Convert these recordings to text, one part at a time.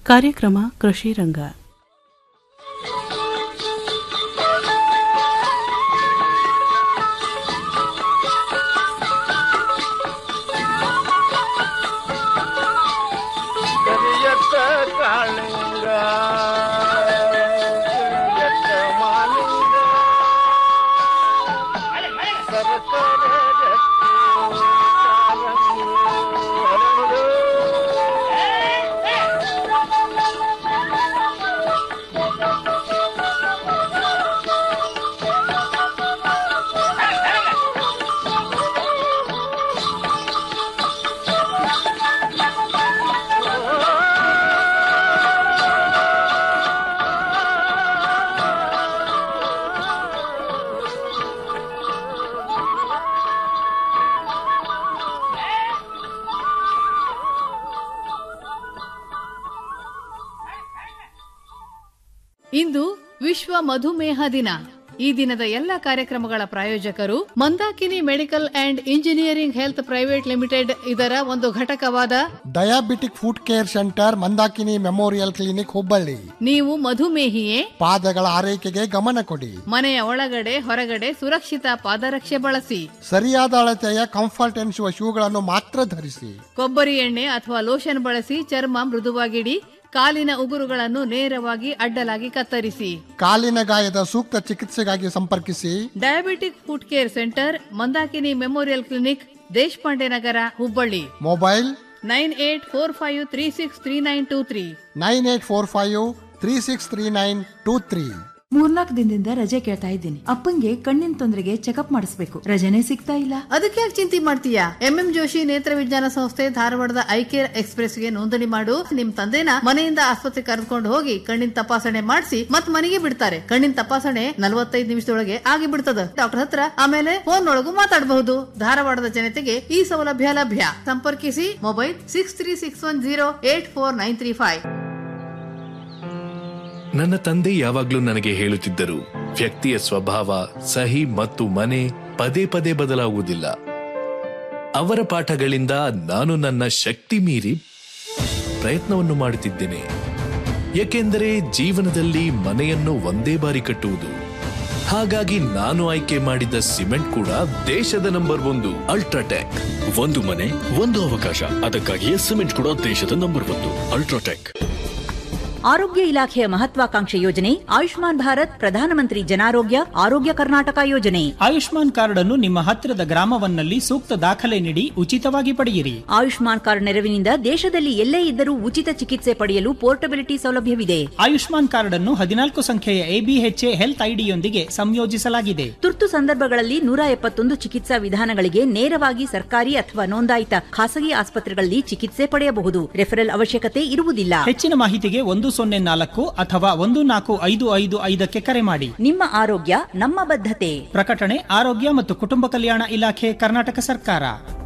ಕಾರ್ಯಕ್ರಮ ಕೃಷಿ ರಂಗ ಕರಿಯತ್ತ ಕಾಳಿಂಗ ಕರಿಯತ್ತ ಮಾಲಿಂಗ ಸರಸರ ಜಟ್ಟಿ ಕಾಲಂಗಿ ಹರಳು. ಇಂದು ವಿಶ್ವ ಮಧುಮೇಹ ದಿನ ಈ ದಿನದ ಎಲ್ಲ ಕಾರ್ಯಕ್ರಮಗಳ ಪ್ರಾಯೋಜಕರು Mandakini medical and engineering health private limited ಇದರ ಒಂದು ಘಟಕವಾದ diabetic foot care centre Mandakini memorial clinic Hubballi ನೀವು ಮಧುಮೇಹಿಯೇ ಪಾದಗಳ ಆರೈಕೆಗೆ ಗಮನ ಕೊಡಿ ಮನೆಯ ಒಳಗಡೆ ಹೊರಗಡೆ ಸುರಕ್ಷಿತ ಪಾದರಕ್ಷೆ ಬಳಸಿ ಸರಿಯಾದ ಅಳತೆಯ ಕಂಫರ್ಟ್ ಎನಿಸುವ ಶೂಗಳನ್ನು ಮಾತ್ರ ಧರಿಸಿ ಕೊಬ್ಬರಿ ಎಣ್ಣೆ ಅಥವಾ ಲೋಷನ್ ಬಳಸಿ ಚರ್ಮ ಮೃದುವಾಗಿಡಿ ಕಾಲಿನ ಉಗುರುಗಳನ್ನು ನೇರವಾಗಿ ಅಡ್ಡಲಾಗಿ ಕತ್ತರಿಸಿ ಕಾಲಿನ ಗಾಯದ ಸೂಕ್ತ ಚಿಕಿತ್ಸೆಗಾಗಿ ಸಂಪರ್ಕಿಸಿ diabetic foot care centre Mandakini memorial clinic Deshpande Nagar Hubballi mobile nine eight four five three six three nine two three nine eight four five three six three nine two three ಮೂರ್ನಾಲ್ಕು ದಿನದಿಂದ ರಜೆ ಕೇಳ್ತಾ ಇದ್ದೀನಿ ಅಪ್ಪಂಗೆ ಕಣ್ಣಿನ ತೊಂದರೆಗೆ ಚೆಕಪ್ ಮಾಡಿಸ್ಬೇಕು ರಜೆನೇ ಸಿಗ್ತಾ ಇಲ್ಲ ಅದಕ್ಕೆ ಯಾಕೆ ಚಿಂತೆ ಮಾಡ್ತೀಯಾ ಎಂಎಂ ಜೋಶಿ ನೇತ್ರ ವಿಜ್ಞಾನ ಸಂಸ್ಥೆ ಧಾರವಾಡದ ಐಕೇರ್ ಎಕ್ಸ್ಪ್ರೆಸ್ಗೆ ನೋಂದಣಿ ಮಾಡು ನಿಮ್ ತಂದೆನ ಮನೆಯಿಂದ ಆಸ್ಪತ್ರೆ ಕರೆದುಕೊಂಡು ಹೋಗಿ ಕಣ್ಣಿನ ತಪಾಸಣೆ ಮಾಡಿಸಿ ಮತ್ ಮನೆಗೆ ಬಿಡ್ತಾರೆ ಕಣ್ಣಿನ ತಪಾಸಣೆ ನಲವತ್ತೈದು ನಿಮಿಷದೊಳಗೆ ಆಗಿ ಬಿಡ್ತದ ಡಾಕ್ಟರ್ ಹತ್ರ ಆಮೇಲೆ ಫೋನ್ ಒಳಗೂ ಮಾತಾಡಬಹುದು ಧಾರವಾಡದ ಜನತೆಗೆ ಈ ಸೌಲಭ್ಯ ಲಭ್ಯ ಸಂಪರ್ಕಿಸಿ mobile six three six one zero eight four nine three five ನನ್ನ ತಂದೆ ಯಾವಾಗ್ಲೂ ನನಗೆ ಹೇಳುತ್ತಿದ್ದರು ವ್ಯಕ್ತಿಯ ಸ್ವಭಾವ ಸಹಿ ಮತ್ತು ಮನೆ ಪದೇ ಪದೇ ಬದಲಾಗುವುದಿಲ್ಲ ಅವರ ಪಾಠಗಳಿಂದ ನಾನು ನನ್ನ ಶಕ್ತಿ ಮೀರಿ ಪ್ರಯತ್ನವನ್ನು ಮಾಡುತ್ತಿದ್ದೇನೆ ಏಕೆಂದರೆ ಜೀವನದಲ್ಲಿ ಮನೆಯನ್ನು ಒಂದೇ ಬಾರಿ ಕಟ್ಟುವುದು ಹಾಗಾಗಿ ನಾನು ಆಯ್ಕೆ ಮಾಡಿದ ಸಿಮೆಂಟ್ ಕೂಡ ದೇಶದ ನಂಬರ್ ಒಂದು ಅಲ್ಟ್ರಾಟೆಕ್ ಒಂದು ಮನೆ ಒಂದು ಅವಕಾಶ ಅದಕ್ಕಾಗಿಯೇ ಸಿಮೆಂಟ್ ಕೂಡ ದೇಶದ ನಂಬರ್ ಒಂದು ಅಲ್ಟ್ರಾಟೆಕ್ ಆರೋಗ್ಯ ಇಲಾಖೆಯ ಮಹತ್ವಾಕಾಂಕ್ಷೆ ಯೋಜನೆ ಆಯುಷ್ಮಾನ್ ಭಾರತ್ ಪ್ರಧಾನಮಂತ್ರಿ ಜನಾರೋಗ್ಯ ಆರೋಗ್ಯ ಕರ್ನಾಟಕ ಯೋಜನೆ ಆಯುಷ್ಮಾನ್ ಕಾರ್ಡ್ ಅನ್ನು ನಿಮ್ಮ ಹತ್ತಿರದ ಗ್ರಾಮವನ್ನಲ್ಲಿ ಸೂಕ್ತ ದಾಖಲೆ ನೀಡಿ ಉಚಿತವಾಗಿ ಪಡೆಯಿರಿ ಆಯುಷ್ಮಾನ್ ಕಾರ್ಡ್ ನೆರವಿನಿಂದ ದೇಶದಲ್ಲಿ ಎಲ್ಲೇ ಇದ್ದರೂ ಉಚಿತ ಚಿಕಿತ್ಸೆ ಪಡೆಯಲು ಪೋರ್ಟಬಿಲಿಟಿ ಸೌಲಭ್ಯವಿದೆ ಆಯುಷ್ಮಾನ್ ಕಾರ್ಡ್ ಅನ್ನು ಹದಿನಾಲ್ಕು ಸಂಖ್ಯೆಯ ಎಬಿಎಚ್ಎ ಹೆಲ್ತ್ ಐಡಿಯೊಂದಿಗೆ ಸಂಯೋಜಿಸಲಾಗಿದೆ ತುರ್ತು ಸಂದರ್ಭಗಳಲ್ಲಿ ನೂರ ಎಪ್ಪತ್ತೊಂದು ಚಿಕಿತ್ಸಾ ವಿಧಾನಗಳಿಗೆ ನೇರವಾಗಿ ಸರ್ಕಾರಿ ಅಥವಾ ನೋಂದಾಯಿತ ಖಾಸಗಿ ಆಸ್ಪತ್ರೆಗಳಲ್ಲಿ ಚಿಕಿತ್ಸೆ ಪಡೆಯಬಹುದು ರೆಫರಲ್ ಅವಶ್ಯಕತೆ ಇರುವುದಿಲ್ಲ ಹೆಚ್ಚಿನ ಮಾಹಿತಿಗೆ ಒಂದು ಸೊನ್ನೆ ನಾಲ್ಕು ಅಥವಾ ಒಂದು ನಾಲ್ಕು ಐದು ಐದು ಐದಕ್ಕೆ ಕರೆ ಮಾಡಿ ನಿಮ್ಮ ಆರೋಗ್ಯ ನಮ್ಮ ಬದ್ಧತೆ ಪ್ರಕಟಣೆ ಆರೋಗ್ಯ ಮತ್ತು ಕುಟುಂಬ ಕಲ್ಯಾಣ ಇಲಾಖೆ ಕರ್ನಾಟಕ ಸರ್ಕಾರ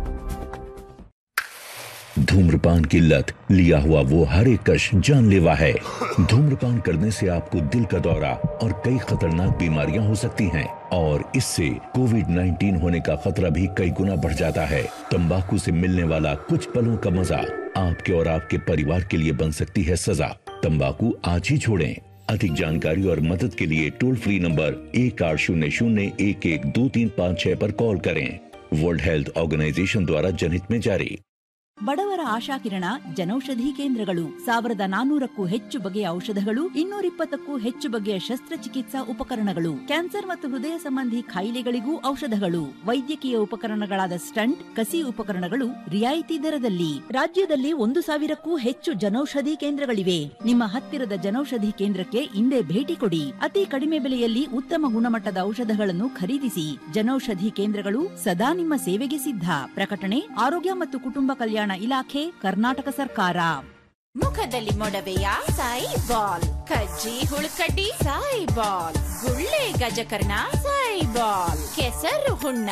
धूम्रपान की लत लिया हुआ वो हर एक कश जानलेवा है धूम्रपान करने से आपको दिल का दौरा और कई खतरनाक बीमारियां हो सकती हैं और इससे कोविड 19 होने का खतरा भी कई गुना बढ़ जाता है तंबाकू से मिलने वाला कुछ पलों का मजा आपके और आपके परिवार के लिए बन सकती है सजा तंबाकू आज ही छोड़ें अधिक जानकारी और मदद के लिए टोल फ्री नंबर एक आठ शून्य शून्य एक एक दो तीन पाँच छह पर कॉल करें वर्ल्ड हेल्थ ऑर्गेनाइजेशन द्वारा जनहित में जारी ಬಡವರ ಆಶಾಕಿರಣ ಜನೌಷಧಿ ಕೇಂದ್ರಗಳು ಸಾವಿರದ ನಾನೂರಕ್ಕೂ ಹೆಚ್ಚು ಬಗೆಯ ಔಷಧಗಳು ಇನ್ನೂರಿಪ್ಪತ್ತಕ್ಕೂ ಹೆಚ್ಚು ಬಗೆಯ ಶಸ್ತ್ರಚಿಕಿತ್ಸಾ ಉಪಕರಣಗಳು ಕ್ಯಾನ್ಸರ್ ಮತ್ತು ಹೃದಯ ಸಂಬಂಧಿ ಕಾಯಿಲೆಗಳಿಗೂ ಔಷಧಗಳು ವೈದ್ಯಕೀಯ ಉಪಕರಣಗಳಾದ ಸ್ಟಂಟ್ ಕಸಿ ಉಪಕರಣಗಳು ರಿಯಾಯಿತಿ ದರದಲ್ಲಿ ರಾಜ್ಯದಲ್ಲಿ ಒಂದು ಸಾವಿರಕ್ಕೂ ಹೆಚ್ಚು ಜನೌಷಧಿ ಕೇಂದ್ರಗಳಿವೆ ನಿಮ್ಮ ಹತ್ತಿರದ ಜನೌಷಧಿ ಕೇಂದ್ರಕ್ಕೆ ಇಂದೇ ಭೇಟಿ ಕೊಡಿ ಅತಿ ಕಡಿಮೆ ಬೆಲೆಯಲ್ಲಿ ಉತ್ತಮ ಗುಣಮಟ್ಟದ ಔಷಧಗಳನ್ನು ಖರೀದಿಸಿ ಜನೌಷಧಿ ಕೇಂದ್ರಗಳು ಸದಾ ನಿಮ್ಮ ಸೇವೆಗೆ ಸಿದ್ಧ ಪ್ರಕಟಣೆ ಆರೋಗ್ಯ ಮತ್ತು ಕುಟುಂಬ ಕಲ್ಯಾಣ ಇಲಾಖೆ ಕರ್ನಾಟಕ ಸರ್ಕಾರ ಮುಖದಲ್ಲಿ ಮೊಡವೆಯ ಸಾಯಿ ಬಾಲ್ ಕಜ್ಜಿ ಹುಳುಕಡ್ಡಿ ಸಾಯಿ ಬಾಲ್ ಗುಳ್ಳೆ ಗಜಕರ್ಣ ಸಾಯಿ ಬಾಲ್ ಕೆಸರು ಹುಣ್ಣ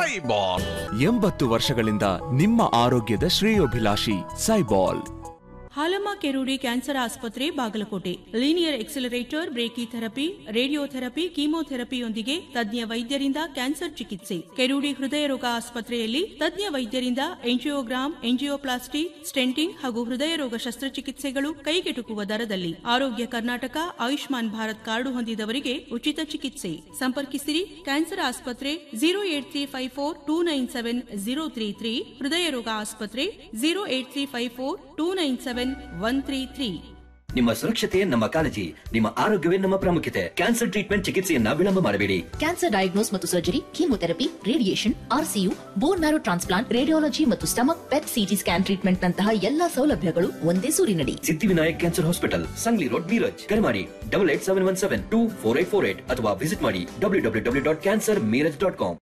ಎಂಬತ್ತು ವರ್ಷಗಳಿಂದ ನಿಮ್ಮ ಆರೋಗ್ಯದ ಶ್ರೇಯೋಭಿಲಾಷಿ ಸೈಬಾಲ್ ಹಾಲಮ್ಮ ಕೆರೂಡಿ ಕ್ಯಾನ್ಸರ್ ಆಸ್ಪತ್ರೆ Bagalkote linear accelerator brachytherapy radiotherapy ಕೀಮೋಥೆರಪಿಯೊಂದಿಗೆ ತಜ್ಞ ವೈದ್ಯರಿಂದ ಕ್ಯಾನ್ಸರ್ ಚಿಕಿತ್ಸೆ ಕೆರೂಡಿ ಹೃದಯ ರೋಗ ಆಸ್ಪತ್ರೆಯಲ್ಲಿ ತಜ್ಞ ವೈದ್ಯರಿಂದ ಎಂಜಿಯೋಗ್ರಾಮ್ ಎಂಜಿಯೋಪ್ಲಾಸ್ಟಿ ಸ್ಟೆಂಟಿಂಗ್ ಹಾಗೂ ಹೃದಯ ರೋಗ ಶಸ್ತ್ರಚಿಕಿತ್ಸೆಗಳು ಕೈಗೆಟುಕುವ ದರದಲ್ಲಿ ಆರೋಗ್ಯ ಕರ್ನಾಟಕ ಆಯುಷ್ಮಾನ್ ಭಾರತ್ ಕಾರ್ಡು ಹೊಂದಿದವರಿಗೆ ಉಚಿತ ಚಿಕಿತ್ಸೆ ಸಂಪರ್ಕಿಸಿರಿ ಕ್ಯಾನ್ಸರ್ ಆಸ್ಪತ್ರೆ zero eight three five four two nine seven zero three three ಹೃದಯ ರೋಗ ಆಸ್ಪತ್ರೆ zero eight three five four two nine seven one three three ನಿಮ್ಮ ಸುರಕ್ಷತೆ ನಮ್ಮ ಕಾಳಜಿ ನಿಮ್ಮ ಆರೋಗ್ಯವೇ ನಮ್ಮ ಪ್ರಾಮುಖ್ಯತೆ ಕ್ಯಾನ್ಸರ್ ಟ್ರೀಟ್ಮೆಂಟ್ ಚಿಕಿತ್ಸೆಯನ್ನ ವಿಳಂಬ ಮಾಡಬೇಡಿ ಕ್ಯಾನ್ಸರ್ ಡಯಾಗ್ನೋಸ್ ಮತ್ತು surgery chemotherapy radiation RCU bone marrow transplant radiology ಮತ್ತು stomach PET CT scan treatment ನಂತಹ ಎಲ್ಲಾ ಸೌಲಭ್ಯಗಳು ಒಂದೇ ಸೂರಿನಡಿ Siddhivinayak cancer hospital Sangli road Miraj ಕರೆ ಮಾಡಿ double eight seven one seven two four eight four eight ಅಥವಾ ವಿಸಿಟ್ ಮಾಡಿ W W W dot cancer Miraj dot com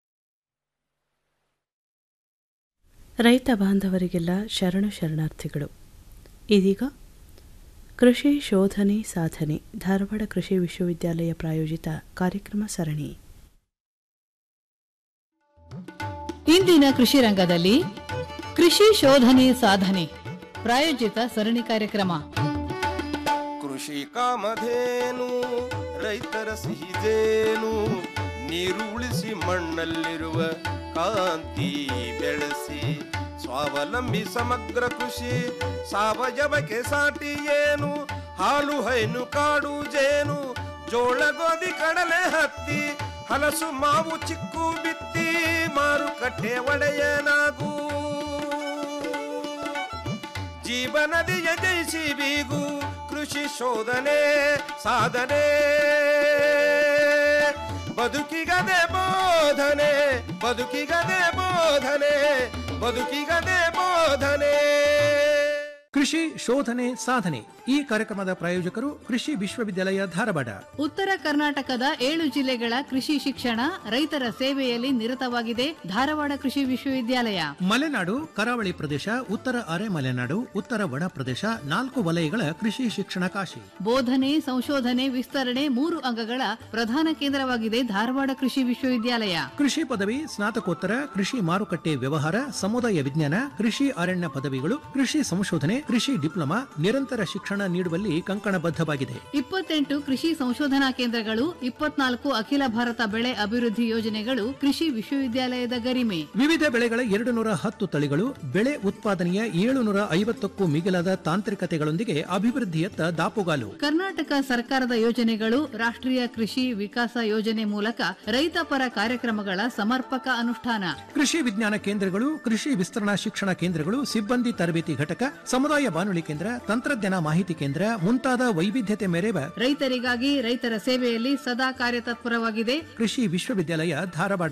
ರೈತ ಬಾಂಧವರಿಗೆಲ್ಲ ಶರಣು ಶರಣಾರ್ಥಿಗಳು ಇದೀಗ ಕೃಷಿ ಶೋಧನೆ ಸಾಧನೆ ಧಾರವಾಡ ಕೃಷಿ ವಿಶ್ವವಿದ್ಯಾಲಯ ಪ್ರಾಯೋಜಿತ ಕಾರ್ಯಕ್ರಮ ಸರಣಿ ಇಂದಿನ ಕೃಷಿ ರಂಗದಲ್ಲಿ ಕೃಷಿ ಶೋಧನೆ ಸಾಧನೆ ಪ್ರಾಯೋಜಿತ ಸರಣಿ ಕಾರ್ಯಕ್ರಮ ಕೃಷಿ ಕಾಮಧೇನು ರೈತರ ಸಿಹಿದೇನು ನೀರು ಉಳಿಸಿ ಮಣ್ಣಲ್ಲಿರುವ ಕಾಂತಿ ಬೆಳೆಸಿ ಸ್ವಾವಲಂಬಿ ಸಮಗ್ರ ಕೃಷಿ ಸಾವಯವಕ್ಕೆ ಸಾಟಿ ಏನು ಹಾಲು ಹೈನು ಕಾಡು ಜೇನು ಜೋಳ ಗೋಧಿ ಕಡಲೆ ಹತ್ತಿ ಹಲಸು ಮಾವು ಚಿಕ್ಕು ಬಿತ್ತಿ ಮಾರುಕಟ್ಟೆ ಒಡೆಯನಾಗೂ ಜೀವನದಿಯ ಜಯಿಸಿ ಬೀಗು ಕೃಷಿ ಶೋಧನೆ ಸಾಧನೆ ಬದುಕಿಗದೆ ಬೋಧನೆ ಬದುಕಿಗದೆ ಬೋಧನೆ ಬದುಕಿಗದೆ ಬೋಧನೆ ಕೃಷಿ ಶೋಧನೆ ಸಾಧನೆ ಈ ಕಾರ್ಯಕ್ರಮದ ಪ್ರಾಯೋಜಕರು ಕೃಷಿ ವಿಶ್ವವಿದ್ಯಾಲಯ ಧಾರವಾಡ ಉತ್ತರ ಕರ್ನಾಟಕದ ಏಳು ಜಿಲ್ಲೆಗಳ ಕೃಷಿ ಶಿಕ್ಷಣ ರೈತರ ಸೇವೆಯಲ್ಲಿ ನಿರತವಾಗಿದೆ ಧಾರವಾಡ ಕೃಷಿ ವಿಶ್ವವಿದ್ಯಾಲಯ ಮಲೆನಾಡು ಕರಾವಳಿ ಪ್ರದೇಶ ಉತ್ತರ ಅರೆ ಮಲೆನಾಡು ಉತ್ತರ ಒಣ ಪ್ರದೇಶ ನಾಲ್ಕು ವಲಯಗಳ ಕೃಷಿ ಶಿಕ್ಷಣ ಕಾಶಿ ಬೋಧನೆ ಸಂಶೋಧನೆ ವಿಸ್ತರಣೆ ಮೂರು ಅಂಗಗಳ ಪ್ರಧಾನ ಕೇಂದ್ರವಾಗಿದೆ ಧಾರವಾಡ ಕೃಷಿ ವಿಶ್ವವಿದ್ಯಾಲಯ ಕೃಷಿ ಪದವಿ ಸ್ನಾತಕೋತ್ತರ ಕೃಷಿ ಮಾರುಕಟ್ಟೆ ವ್ಯವಹಾರ ಸಮುದಾಯ ವಿಜ್ಞಾನ ಕೃಷಿ ಅರಣ್ಯ ಪದವಿಗಳು ಕೃಷಿ ಸಂಶೋಧನೆ ಕೃಷಿ ಡಿಪ್ಲೊಮಾ ನಿರಂತರ ಶಿಕ್ಷಣ ನೀಡುವಲ್ಲಿ ಕಂಕಣಬದ್ಧವಾಗಿದೆ ಇಪ್ಪತ್ತೆಂಟು ಕೃಷಿ ಸಂಶೋಧನಾ ಕೇಂದ್ರಗಳು ಇಪ್ಪತ್ನಾಲ್ಕು ಅಖಿಲ ಭಾರತ ಬೆಳೆ ಅಭಿವೃದ್ಧಿ ಯೋಜನೆಗಳು ಕೃಷಿ ವಿಶ್ವವಿದ್ಯಾಲಯದ ಗರಿಮೆ ವಿವಿಧ ಬೆಳೆಗಳ ಎರಡು ನೂರ ಹತ್ತು ತಳಿಗಳು ಬೆಳೆ ಉತ್ಪಾದನೆಯ ಏಳುನೂರ ಐವತ್ತಕ್ಕೂ ಮಿಗಿಲಾದ ತಾಂತ್ರಿಕತೆಗಳೊಂದಿಗೆ ಅಭಿವೃದ್ಧಿಯತ್ತ ದಾಪುಗಾಲು ಕರ್ನಾಟಕ ಸರ್ಕಾರದ ಯೋಜನೆಗಳು ರಾಷ್ಟ್ರೀಯ ಕೃಷಿ ವಿಕಾಸ ಯೋಜನೆ ಮೂಲಕ ರೈತಪರ ಕಾರ್ಯಕ್ರಮಗಳ ಸಮರ್ಪಕ ಅನುಷ್ಠಾನ ಕೃಷಿ ವಿಜ್ಞಾನ ಕೇಂದ್ರಗಳು ಕೃಷಿ ವಿಸ್ತರಣಾ ಶಿಕ್ಷಣ ಕೇಂದ್ರಗಳು ಸಿಬ್ಬಂದಿ ತರಬೇತಿ ಘಟಕ ಸಮುದಾಯ ಬಾನುಲಿ ಕೇಂದ್ರ ತಂತ್ರಜ್ಞಾನ ಮಾಹಿತಿ ಕೇಂದ್ರ ಮುಂತಾದ ವೈವಿಧ್ಯತೆ ಮೆರೆವ ರೈತರಿಗಾಗಿ ರೈತರ ಸೇವೆಯಲ್ಲಿ ಸದಾ ಕಾರ್ಯತತ್ಪರವಾಗಿದೆ ಕೃಷಿ ವಿಶ್ವವಿದ್ಯಾಲಯ ಧಾರವಾಡ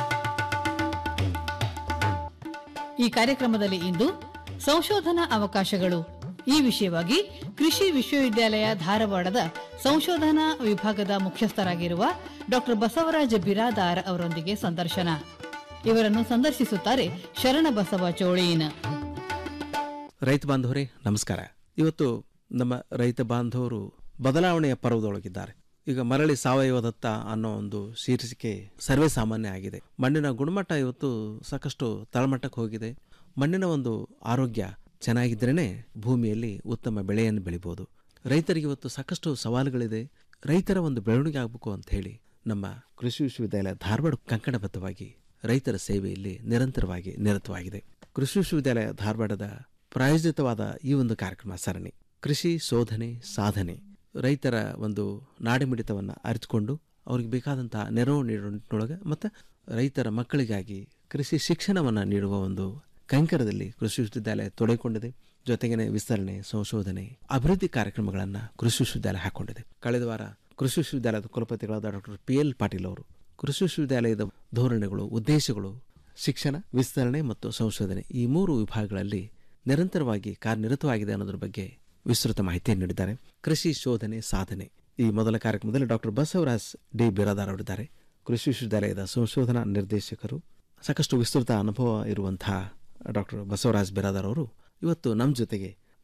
ಈ ಕಾರ್ಯಕ್ರಮದಲ್ಲಿ ಇಂದು ಸಂಶೋಧನಾ ಅವಕಾಶಗಳು ಈ ವಿಷಯವಾಗಿ ಕೃಷಿ ವಿಶ್ವವಿದ್ಯಾಲಯ ಧಾರವಾಡದ ಸಂಶೋಧನಾ ವಿಭಾಗದ ಮುಖ್ಯಸ್ಥರಾಗಿರುವ ಡಾಕ್ಟರ್ ಬಸವರಾಜ ಬಿರಾದಾರ್ ಅವರೊಂದಿಗೆ ಸಂದರ್ಶನ ಇವರನ್ನು ಸಂದರ್ಶಿಸುತ್ತಾರೆ ಶರಣಬಸವ ಚೋಳೀನ್ ರೈತ ಬಾಂಧವರೇ ನಮಸ್ಕಾರ ಇವತ್ತು ನಮ್ಮ ರೈತ ಬಾಂಧವರು ಬದಲಾವಣೆಯ ಪರ್ವದೊಳಗಿದ್ದಾರೆ ಈಗ ಮರಳಿ ಸಾವಯವದತ್ತ ಅನ್ನೋ ಒಂದು ಶೀರ್ಷಿಕೆ ಸರ್ವೇ ಸಾಮಾನ್ಯ ಆಗಿದೆ ಮಣ್ಣಿನ ಗುಣಮಟ್ಟ ಇವತ್ತು ಸಾಕಷ್ಟು ತಳಮಟ್ಟಕ್ಕೆ ಹೋಗಿದೆ ಮಣ್ಣಿನ ಒಂದು ಆರೋಗ್ಯ ಚೆನ್ನಾಗಿದ್ರೇ ಭೂಮಿಯಲ್ಲಿ ಉತ್ತಮ ಬೆಳೆಯನ್ನು ಬೆಳಿಬೋದು ರೈತರಿಗೆ ಇವತ್ತು ಸಾಕಷ್ಟು ಸವಾಲುಗಳಿದೆ ರೈತರ ಒಂದು ಬೆಳವಣಿಗೆ ಆಗಬೇಕು ಅಂತ ಹೇಳಿ ನಮ್ಮ ಕೃಷಿ ವಿಶ್ವವಿದ್ಯಾಲಯ ಧಾರವಾಡ ಕಂಕಣಬದ್ಧವಾಗಿ ರೈತರ ಸೇವೆಯಲ್ಲಿ ನಿರಂತರವಾಗಿ ನಿರತವಾಗಿದೆ ಕೃಷಿ ವಿಶ್ವವಿದ್ಯಾಲಯ ಧಾರವಾಡದ ಪ್ರಾಯೋಜಿತವಾದ ಈ ಒಂದು ಕಾರ್ಯಕ್ರಮ ಸರಣಿ ಕೃಷಿ ಶೋಧನೆ ಸಾಧನೆ ರೈತರ ಒಂದು ನಾಡಿಮಿಡಿತವನ್ನು ಅರಿತುಕೊಂಡು ಅವ್ರಿಗೆ ಬೇಕಾದಂತಹ ನೆರವು ನೀಡುವ ನಿಟ್ಟಿನೊಳಗೆ ಮತ್ತು ರೈತರ ಮಕ್ಕಳಿಗಾಗಿ ಕೃಷಿ ಶಿಕ್ಷಣವನ್ನು ನೀಡುವ ಒಂದು ಕೈಂಕರದಲ್ಲಿ ಕೃಷಿ ವಿಶ್ವವಿದ್ಯಾಲಯ ತೊಡಗಿಕೊಂಡಿದೆ ಜೊತೆಗೇನೆ ವಿಸ್ತರಣೆ ಸಂಶೋಧನೆ ಅಭಿವೃದ್ಧಿ ಕಾರ್ಯಕ್ರಮಗಳನ್ನು ಕೃಷಿ ವಿಶ್ವವಿದ್ಯಾಲಯ ಹಾಕೊಂಡಿದೆ ಕಳೆದ ವಾರ ಕೃಷಿ ವಿಶ್ವವಿದ್ಯಾಲಯದ ಕುಲಪತಿಗಳಾದ ಡಾಕ್ಟರ್ ಪಿ ಎಲ್ ಪಾಟೀಲ್ ಅವರು ಕೃಷಿ ವಿಶ್ವವಿದ್ಯಾಲಯದ ಧೋರಣೆಗಳು ಉದ್ದೇಶಗಳು ಶಿಕ್ಷಣ ವಿಸ್ತರಣೆ ಮತ್ತು ಸಂಶೋಧನೆ ಈ ಮೂರು ವಿಭಾಗಗಳಲ್ಲಿ ನಿರಂತರವಾಗಿ ಕಾರ್ಯನಿರತವಾಗಿದೆ ಅನ್ನೋದ್ರ ಬಗ್ಗೆ ವಿಸ್ತೃತ ಮಾಹಿತಿಯನ್ನು ನೀಡಿದ್ದಾರೆ ಕೃಷಿ ಶೋಧನೆ ಸಾಧನೆ ಈ ಮೊದಲ ಕಾರ್ಯಕ್ರಮದಲ್ಲಿ ಡಾಕ್ಟರ್ ಬಸವರಾಜ್ ಡಿ ಬಿರಾದಾರ್ ಅವರಿದ್ದಾರೆ ಕೃಷಿ ವಿಶ್ವವಿದ್ಯಾಲಯದ ಸಂಶೋಧನಾ ನಿರ್ದೇಶಕರು ಸಾಕಷ್ಟು ವಿಸ್ತೃತ ಅನುಭವ ಇರುವಂತಹ ಡಾಕ್ಟರ್ ಬಸವರಾಜ್ ಬಿರಾದಾರ್ ಅವರು ಇವತ್ತು ನಮ್ಮ ಜೊತೆಗೆ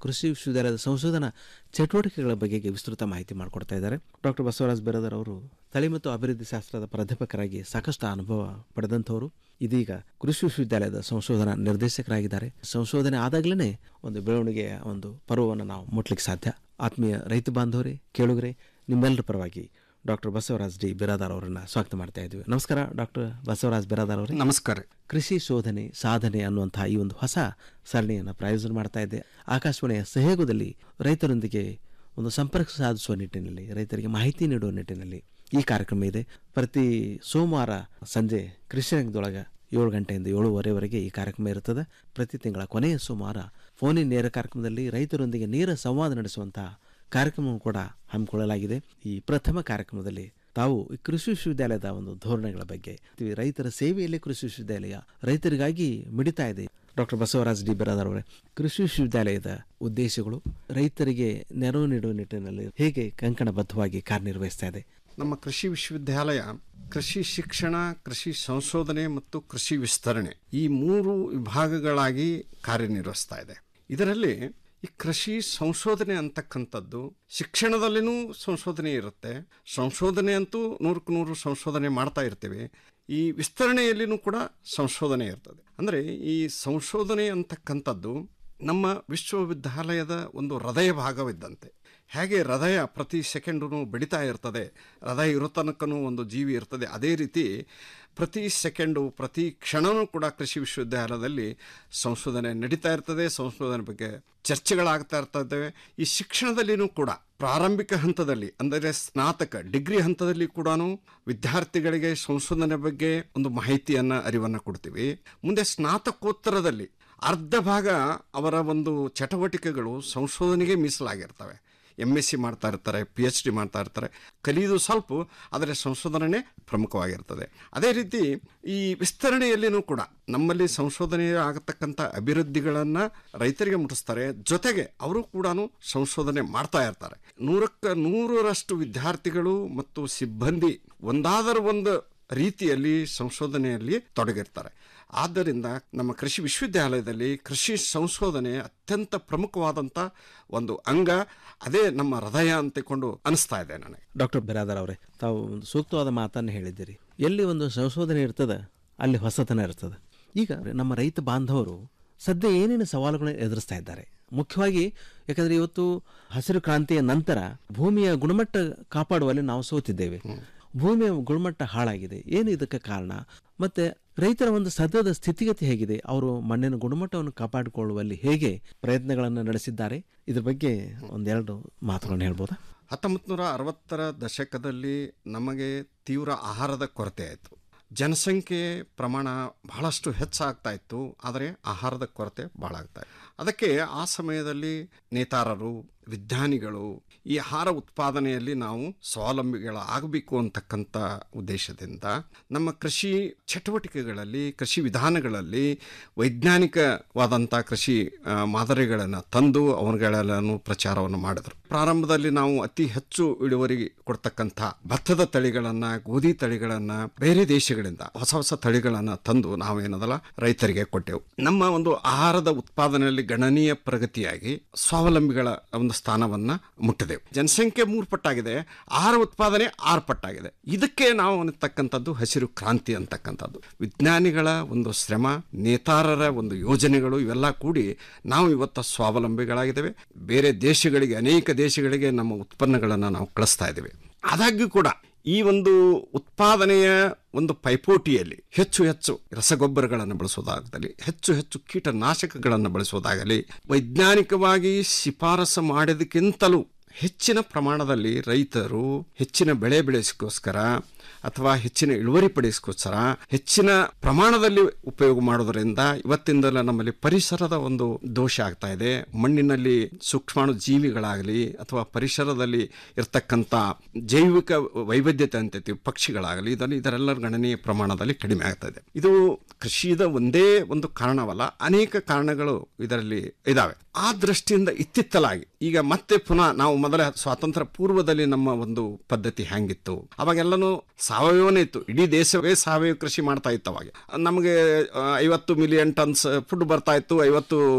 ಕೃಷಿ ವಿಶ್ವವಿದ್ಯಾಲಯದ ಸಂಶೋಧನಾ ಚಟುವಟಿಕೆಗಳ ಬಗೆಗೆ ವಿಸ್ತೃತ ಮಾಹಿತಿ ಮಾಡಿಕೊಡ್ತಾ ಇದ್ದಾರೆ ಡಾಕ್ಟರ್ ಬಸವರಾಜ್ ಬೆರದರ್ ಅವರು ತಳಿ ಮತ್ತು ಅಭಿವೃದ್ಧಿ ಶಾಸ್ತ್ರದ ಪ್ರಾಧ್ಯಾಪಕರಾಗಿ ಸಾಕಷ್ಟು ಅನುಭವ ಪಡೆದಂಥವರು ಇದೀಗ ಕೃಷಿ ವಿಶ್ವವಿದ್ಯಾಲಯದ ಸಂಶೋಧನಾ ನಿರ್ದೇಶಕರಾಗಿದ್ದಾರೆ ಸಂಶೋಧನೆ ಆದಾಗಲೇ ಒಂದು ಬೆಳವಣಿಗೆಯ ಒಂದು ಪರ್ವವನ್ನು ನಾವು ಮುಟ್ಲಿಕ್ಕೆ ಸಾಧ್ಯ ಆತ್ಮೀಯ ರೈತ ಬಾಂಧವರೇ ಕೇಳುಗರೆ ನಿಮ್ಮೆಲ್ಲರ ಪರವಾಗಿ ಡಾಕ್ಟರ್ ಬಸವರಾಜ್ ಡಿ ಬಿರಾದಾರ್ ಅವರನ್ನ ಸ್ವಾಗತ ಮಾಡ್ತಾ ಇದ್ದೀವಿ ನಮಸ್ಕಾರ ಡಾಕ್ಟರ್ ಬಸವರಾಜ್ ಬಿರಾದಾರ್ ಅವರೇ ನಮಸ್ಕಾರ ಕೃಷಿ ಶೋಧನೆ ಸಾಧನೆ ಅನ್ನುವಂತಹ ಈ ಒಂದು ಹೊಸ ಸರಣಿಯನ್ನು ಪ್ರಾಯೋಜನೆ ಮಾಡ್ತಾ ಇದ್ದೆ ಆಕಾಶವಾಣಿಯ ಸಹಯೋಗದಲ್ಲಿ ರೈತರೊಂದಿಗೆ ಒಂದು ಸಂಪರ್ಕ ಸಾಧಿಸುವ ನಿಟ್ಟಿನಲ್ಲಿ ರೈತರಿಗೆ ಮಾಹಿತಿ ನೀಡುವ ನಿಟ್ಟಿನಲ್ಲಿ ಈ ಕಾರ್ಯಕ್ರಮ ಇದೆ ಪ್ರತಿ ಸೋಮವಾರ ಸಂಜೆ ಕೃಷಿ ರಂಗದೊಳಗೆ ಏಳು ಗಂಟೆಯಿಂದ ಏಳುವರೆವರೆಗೆ ಈ ಕಾರ್ಯಕ್ರಮ ಇರುತ್ತದೆ ಪ್ರತಿ ತಿಂಗಳ ಕೊನೆಯ ಸೋಮವಾರ ಫೋನಿನ ನೇರ ಕಾರ್ಯಕ್ರಮದಲ್ಲಿ ರೈತರೊಂದಿಗೆ ನೇರ ಸಂವಾದ ನಡೆಸುವಂತಹ ಕಾರ್ಯಕ್ರಮವನ್ನು ಕೂಡ ಹಮ್ಮಿಕೊಳ್ಳಲಾಗಿದೆ ಈ ಪ್ರಥಮ ಕಾರ್ಯಕ್ರಮದಲ್ಲಿ ತಾವು ಈ ಕೃಷಿ ವಿಶ್ವವಿದ್ಯಾಲಯದ ಒಂದು ಧೋರಣೆಗಳ ಬಗ್ಗೆ ಈ ರೈತರ ಸೇವೆಯಲ್ಲಿ ಕೃಷಿ ವಿಶ್ವವಿದ್ಯಾಲಯ ರೈತರಿಗಾಗಿ ಮಿಡಿತಾ ಇದೆ ಡಾಕ್ಟರ್ ಬಸವರಾಜ್ ಡಿ ಬಿರಾದರ್ ಅವರೇ ಕೃಷಿ ವಿಶ್ವವಿದ್ಯಾಲಯದ ಉದ್ದೇಶಗಳು ರೈತರಿಗೆ ನೆರವು ನೀಡುವ ನಿಟ್ಟಿನಲ್ಲಿ ಹೇಗೆ ಕಂಕಣಬದ್ಧವಾಗಿ ಕಾರ್ಯನಿರ್ವಹಿಸ್ತಾ ಇದೆ ನಮ್ಮ ಕೃಷಿ ವಿಶ್ವವಿದ್ಯಾಲಯ ಕೃಷಿ ಶಿಕ್ಷಣ ಕೃಷಿ ಸಂಶೋಧನೆ ಮತ್ತು ಕೃಷಿ ವಿಸ್ತರಣೆ ಈ ಮೂರು ವಿಭಾಗಗಳಾಗಿ ಕಾರ್ಯನಿರ್ವಹಿಸ್ತಾ ಇದೆ ಇದರಲ್ಲಿ ಈ ಕೃಷಿ ಸಂಶೋಧನೆ ಅಂತಕ್ಕಂಥದ್ದು ಶಿಕ್ಷಣದಲ್ಲಿನೂ ಸಂಶೋಧನೆ ಇರುತ್ತೆ ಸಂಶೋಧನೆ ಅಂತೂ ನೂರಕ್ಕೆ ನೂರು ಸಂಶೋಧನೆ ಮಾಡ್ತಾ ಇರ್ತೀವಿ ಈ ವಿಸ್ತರಣೆಯಲ್ಲಿನೂ ಕೂಡ ಸಂಶೋಧನೆ ಇರ್ತದೆ ಅಂದರೆ ಈ ಸಂಶೋಧನೆ ಅಂತಕ್ಕಂಥದ್ದು ನಮ್ಮ ವಿಶ್ವವಿದ್ಯಾಲಯದ ಒಂದು ಹೃದಯ ಭಾಗವಿದ್ದಂತೆ ಹೇಗೆ ಹೃದಯ ಪ್ರತಿ ಸೆಕೆಂಡು ಬೆಳೀತಾ ಇರ್ತದೆ ಹೃದಯ ಇರೋ ತನಕನೂ ಒಂದು ಜೀವಿ ಇರ್ತದೆ ಅದೇ ರೀತಿ ಪ್ರತಿ ಸೆಕೆಂಡು ಪ್ರತಿ ಕ್ಷಣವೂ ಕೂಡ ಕೃಷಿ ವಿಶ್ವವಿದ್ಯಾಲಯದಲ್ಲಿ ಸಂಶೋಧನೆ ನಡೀತಾ ಇರ್ತದೆ ಸಂಶೋಧನೆ ಬಗ್ಗೆ ಚರ್ಚೆಗಳಾಗ್ತಾ ಇರ್ತವೆ ಈ ಶಿಕ್ಷಣದಲ್ಲಿನೂ ಕೂಡ ಪ್ರಾರಂಭಿಕ ಹಂತದಲ್ಲಿ ಅಂದರೆ ಸ್ನಾತಕ ಡಿಗ್ರಿ ಹಂತದಲ್ಲಿ ಕೂಡ ವಿದ್ಯಾರ್ಥಿಗಳಿಗೆ ಸಂಶೋಧನೆ ಬಗ್ಗೆ ಒಂದು ಮಾಹಿತಿಯನ್ನು ಅರಿವನ್ನು ಕೊಡ್ತೀವಿ ಮುಂದೆ ಸ್ನಾತಕೋತ್ತರದಲ್ಲಿ ಅರ್ಧ ಭಾಗ ಅವರ ಒಂದು ಚಟುವಟಿಕೆಗಳು ಸಂಶೋಧನೆಗೆ ಮೀಸಲಾಗಿರ್ತವೆ ಎಮ್ ಎಸ್ ಸಿ ಮಾಡ್ತಾ ಇರ್ತಾರೆ ಪಿ ಎಚ್ ಡಿ ಮಾಡ್ತಾ ಇರ್ತಾರೆ ಕಲಿಯೋದು ಸ್ವಲ್ಪ ಆದರೆ ಸಂಶೋಧನೆ ಪ್ರಮುಖವಾಗಿರ್ತದೆ ಅದೇ ರೀತಿ ಈ ವಿಸ್ತರಣೆಯಲ್ಲಿನೂ ಕೂಡ ನಮ್ಮಲ್ಲಿ ಸಂಶೋಧನೆ ಆಗತಕ್ಕಂಥ ಅಭಿವೃದ್ಧಿಗಳನ್ನು ರೈತರಿಗೆ ಮುಟ್ಟಿಸ್ತಾರೆ ಜೊತೆಗೆ ಅವರು ಕೂಡ ಸಂಶೋಧನೆ ಮಾಡ್ತಾ ಇರ್ತಾರೆ ನೂರಕ್ಕೆ ನೂರರಷ್ಟು ವಿದ್ಯಾರ್ಥಿಗಳು ಮತ್ತು ಸಿಬ್ಬಂದಿ ಒಂದಾದರೂ ಒಂದು ರೀತಿಯಲ್ಲಿ ಸಂಶೋಧನೆಯಲ್ಲಿ ತೊಡಗಿರ್ತಾರೆ ಆದ್ದರಿಂದ ನಮ್ಮ ಕೃಷಿ ವಿಶ್ವವಿದ್ಯಾಲಯದಲ್ಲಿ ಕೃಷಿ ಸಂಶೋಧನೆ ಅತ್ಯಂತ ಪ್ರಮುಖವಾದಂಥ ಒಂದು ಅಂಗ ಅದೇ ನಮ್ಮ ಹೃದಯ ಅಂತಿಕೊಂಡು ಅನಿಸ್ತಾ ಇದೆ ನನಗೆ ಡಾಕ್ಟರ್ ಬಿರಾದರ್ ಅವರೇ ತಾವು ಒಂದು ಸೂಕ್ತವಾದ ಮಾತನ್ನು ಹೇಳಿದ್ದೀರಿ ಎಲ್ಲಿ ಒಂದು ಸಂಶೋಧನೆ ಇರ್ತದೆ ಅಲ್ಲಿ ಹೊಸತನ ಇರ್ತದೆ ಈಗ ನಮ್ಮ ರೈತ ಬಾಂಧವರು ಸದ್ಯ ಏನೇನು ಸವಾಲುಗಳನ್ನು ಎದುರಿಸ್ತಾ ಇದ್ದಾರೆ ಮುಖ್ಯವಾಗಿ ಯಾಕಂದ್ರೆ ಇವತ್ತು ಹಸಿರು ಕ್ರಾಂತಿಯ ನಂತರ ಭೂಮಿಯ ಗುಣಮಟ್ಟ ಕಾಪಾಡುವಲ್ಲಿ ನಾವು ಸೋತಿದ್ದೇವೆ ಭೂಮಿಯ ಗುಣಮಟ್ಟ ಹಾಳಾಗಿದೆ ಏನು ಇದಕ್ಕೆ ಕಾರಣ ಮತ್ತೆ ರೈತರ ಒಂದು ಸದ್ಯದ ಸ್ಥಿತಿಗತಿ ಹೇಗಿದೆ ಅವರು ಮಣ್ಣಿನ ಗುಣಮಟ್ಟವನ್ನು ಕಾಪಾಡಿಕೊಳ್ಳುವಲ್ಲಿ ಹೇಗೆ ಪ್ರಯತ್ನಗಳನ್ನು ನಡೆಸಿದ್ದಾರೆ ಇದ್ರ ಬಗ್ಗೆ ಒಂದೆರಡು ಮಾತುಗಳನ್ನು ಹೇಳ್ಬೋದಾ ಹತ್ತೊಂಬತ್ತು ನೂರ ಅರವತ್ತರ ದಶಕದಲ್ಲಿ ನಮಗೆ ತೀವ್ರ ಆಹಾರದ ಕೊರತೆ ಆಯಿತು ಜನಸಂಖ್ಯೆ ಪ್ರಮಾಣ ಬಹಳಷ್ಟು ಹೆಚ್ಚಾಗ್ತಾ ಇತ್ತು ಆದರೆ ಆಹಾರದ ಕೊರತೆ ಭಾಳ ಆಗ್ತಾ ಇತ್ತು ಅದಕ್ಕೆ ಆ ಸಮಯದಲ್ಲಿ ನೇತಾರರು ವಿಜ್ಞಾನಿಗಳು ಈ ಆಹಾರ ಉತ್ಪಾದನೆಯಲ್ಲಿ ನಾವು ಸ್ವಾವಲಂಬಿಗಳಾಗಬೇಕು ಅಂತಕ್ಕಂಥ ಉದ್ದೇಶದಿಂದ ನಮ್ಮ ಕೃಷಿ ಚಟುವಟಿಕೆಗಳಲ್ಲಿ ಕೃಷಿ ವಿಧಾನಗಳಲ್ಲಿ ವೈಜ್ಞಾನಿಕವಾದಂಥ ಕೃಷಿ ಮಾದರಿಗಳನ್ನು ತಂದು ಅವುಗಳೆಲ್ಲನೂ ಪ್ರಚಾರವನ್ನು ಮಾಡಿದರು ಪ್ರಾರಂಭದಲ್ಲಿ ನಾವು ಅತಿ ಹೆಚ್ಚು ಇಳುವರಿ ಕೊಡ್ತಕ್ಕಂಥ ಭತ್ತದ ತಳಿಗಳನ್ನು ಗೋಧಿ ತಳಿಗಳನ್ನು ಬೇರೆ ದೇಶಗಳಿಂದ ಹೊಸ ಹೊಸ ತಳಿಗಳನ್ನು ತಂದು ನಾವೇನದಲ್ಲ ರೈತರಿಗೆ ಕೊಟ್ಟೆವು ನಮ್ಮ ಒಂದು ಆಹಾರದ ಉತ್ಪಾದನೆಯಲ್ಲಿ ಗಣನೀಯ ಪ್ರಗತಿಯಾಗಿ ಸ್ವಾವಲಂಬಿಗಳ ಒಂದು ಸ್ಥಾನವನ್ನ ಮುಟ್ಟಿದೆವು ಜನಸಂಖ್ಯೆ ಮೂರು ಪಟ್ಟಾಗಿದೆ ಆಹಾರ ಉತ್ಪಾದನೆ ಆರು ಪಟ್ಟಾಗಿದೆ ಇದಕ್ಕೆ ನಾವು ಅನ್ನತಕ್ಕಂಥದ್ದು ಹಸಿರು ಕ್ರಾಂತಿ ಅಂತಕ್ಕಂಥದ್ದು ವಿಜ್ಞಾನಿಗಳ ಒಂದು ಶ್ರಮ ನೇತಾರರ ಒಂದು ಯೋಜನೆಗಳು ಇವೆಲ್ಲ ಕೂಡಿ ನಾವು ಇವತ್ತು ಸ್ವಾವಲಂಬಿಗಳಾಗಿದ್ದೇವೆ ಬೇರೆ ದೇಶಗಳಿಗೆ ಅನೇಕ ದೇಶಗಳಿಗೆ ನಮ್ಮ ಉತ್ಪನ್ನಗಳನ್ನು ನಾವು ಕಳಿಸ್ತಾ ಇದ್ದೇವೆ ಆದಾಗ್ಯೂ ಕೂಡ ಈ ಒಂದು ಉತ್ಪಾದನೆಯ ಒಂದು ಪೈಪೋಟಿಯಲ್ಲಿ ಹೆಚ್ಚು ಹೆಚ್ಚು ರಸಗೊಬ್ಬರಗಳನ್ನು ಬಳಸೋದಾಗಲಿ ಹೆಚ್ಚು ಹೆಚ್ಚು ಕೀಟನಾಶಕಗಳನ್ನು ಬಳಸೋದಾಗಲಿ ವೈಜ್ಞಾನಿಕವಾಗಿ ಶಿಫಾರಸು ಮಾಡಿದಕ್ಕಿಂತಲೂ ಹೆಚ್ಚಿನ ಪ್ರಮಾಣದಲ್ಲಿ ರೈತರು ಹೆಚ್ಚಿನ ಬೆಳೆ ಬೆಳೆಸೋಸ್ಕರ ಅಥವಾ ಹೆಚ್ಚಿನ ಇಳುವರಿ ಪಡಿಸ್ಕೋಸ್ಕರ ಹೆಚ್ಚಿನ ಪ್ರಮಾಣದಲ್ಲಿ ಉಪಯೋಗ ಮಾಡೋದರಿಂದ ಇವತ್ತಿಂದಲೇ ನಮ್ಮಲ್ಲಿ ಪರಿಸರದ ಒಂದು ದೋಷ ಆಗ್ತಾ ಇದೆ ಮಣ್ಣಿನಲ್ಲಿ ಸೂಕ್ಷ್ಮಾಣು ಜೀವಿಗಳಾಗಲಿ ಅಥವಾ ಪರಿಸರದಲ್ಲಿ ಇರ್ತಕ್ಕಂಥ ಜೈವಿಕ ವೈವಿಧ್ಯತೆ ಅಂತೈತಿ ಪಕ್ಷಿಗಳಾಗಲಿ ಇದನ್ನು ಇದರೆಲ್ಲ ಗಣನೀಯ ಪ್ರಮಾಣದಲ್ಲಿ ಕಡಿಮೆ ಆಗ್ತಾ ಇದೆ ಇದು ಕೃಷಿದ ಒಂದೇ ಒಂದು ಕಾರಣವಲ್ಲ ಅನೇಕ ಕಾರಣಗಳು ಇದರಲ್ಲಿ ಇದಾವೆ ಆ ದೃಷ್ಟಿಯಿಂದ ಇತ್ತಿತ್ತಲಾಗಿ ಈಗ ಮತ್ತೆ ಪುನಃ ನಾವು ಮೊದಲ ಸ್ವಾತಂತ್ರ್ಯ ಪೂರ್ವದಲ್ಲಿ ನಮ್ಮ ಒಂದು ಪದ್ಧತಿ ಹೆಂಗಿತ್ತು ಅವಾಗೆಲ್ಲನೂ ಸಾವಯವನೇ ಇತ್ತು ಇಡೀ ದೇಶವೇ ಸಾವಯವ ಕೃಷಿ ಮಾಡ್ತಾ ಇತ್ತು ಅವಾಗ ನಮಗೆ ಐವತ್ತು ಮಿಲಿಯನ್ ಟನ್ಸ್ ಫುಡ್ ಬರ್ತಾ ಇತ್ತು ಐವತ್ತು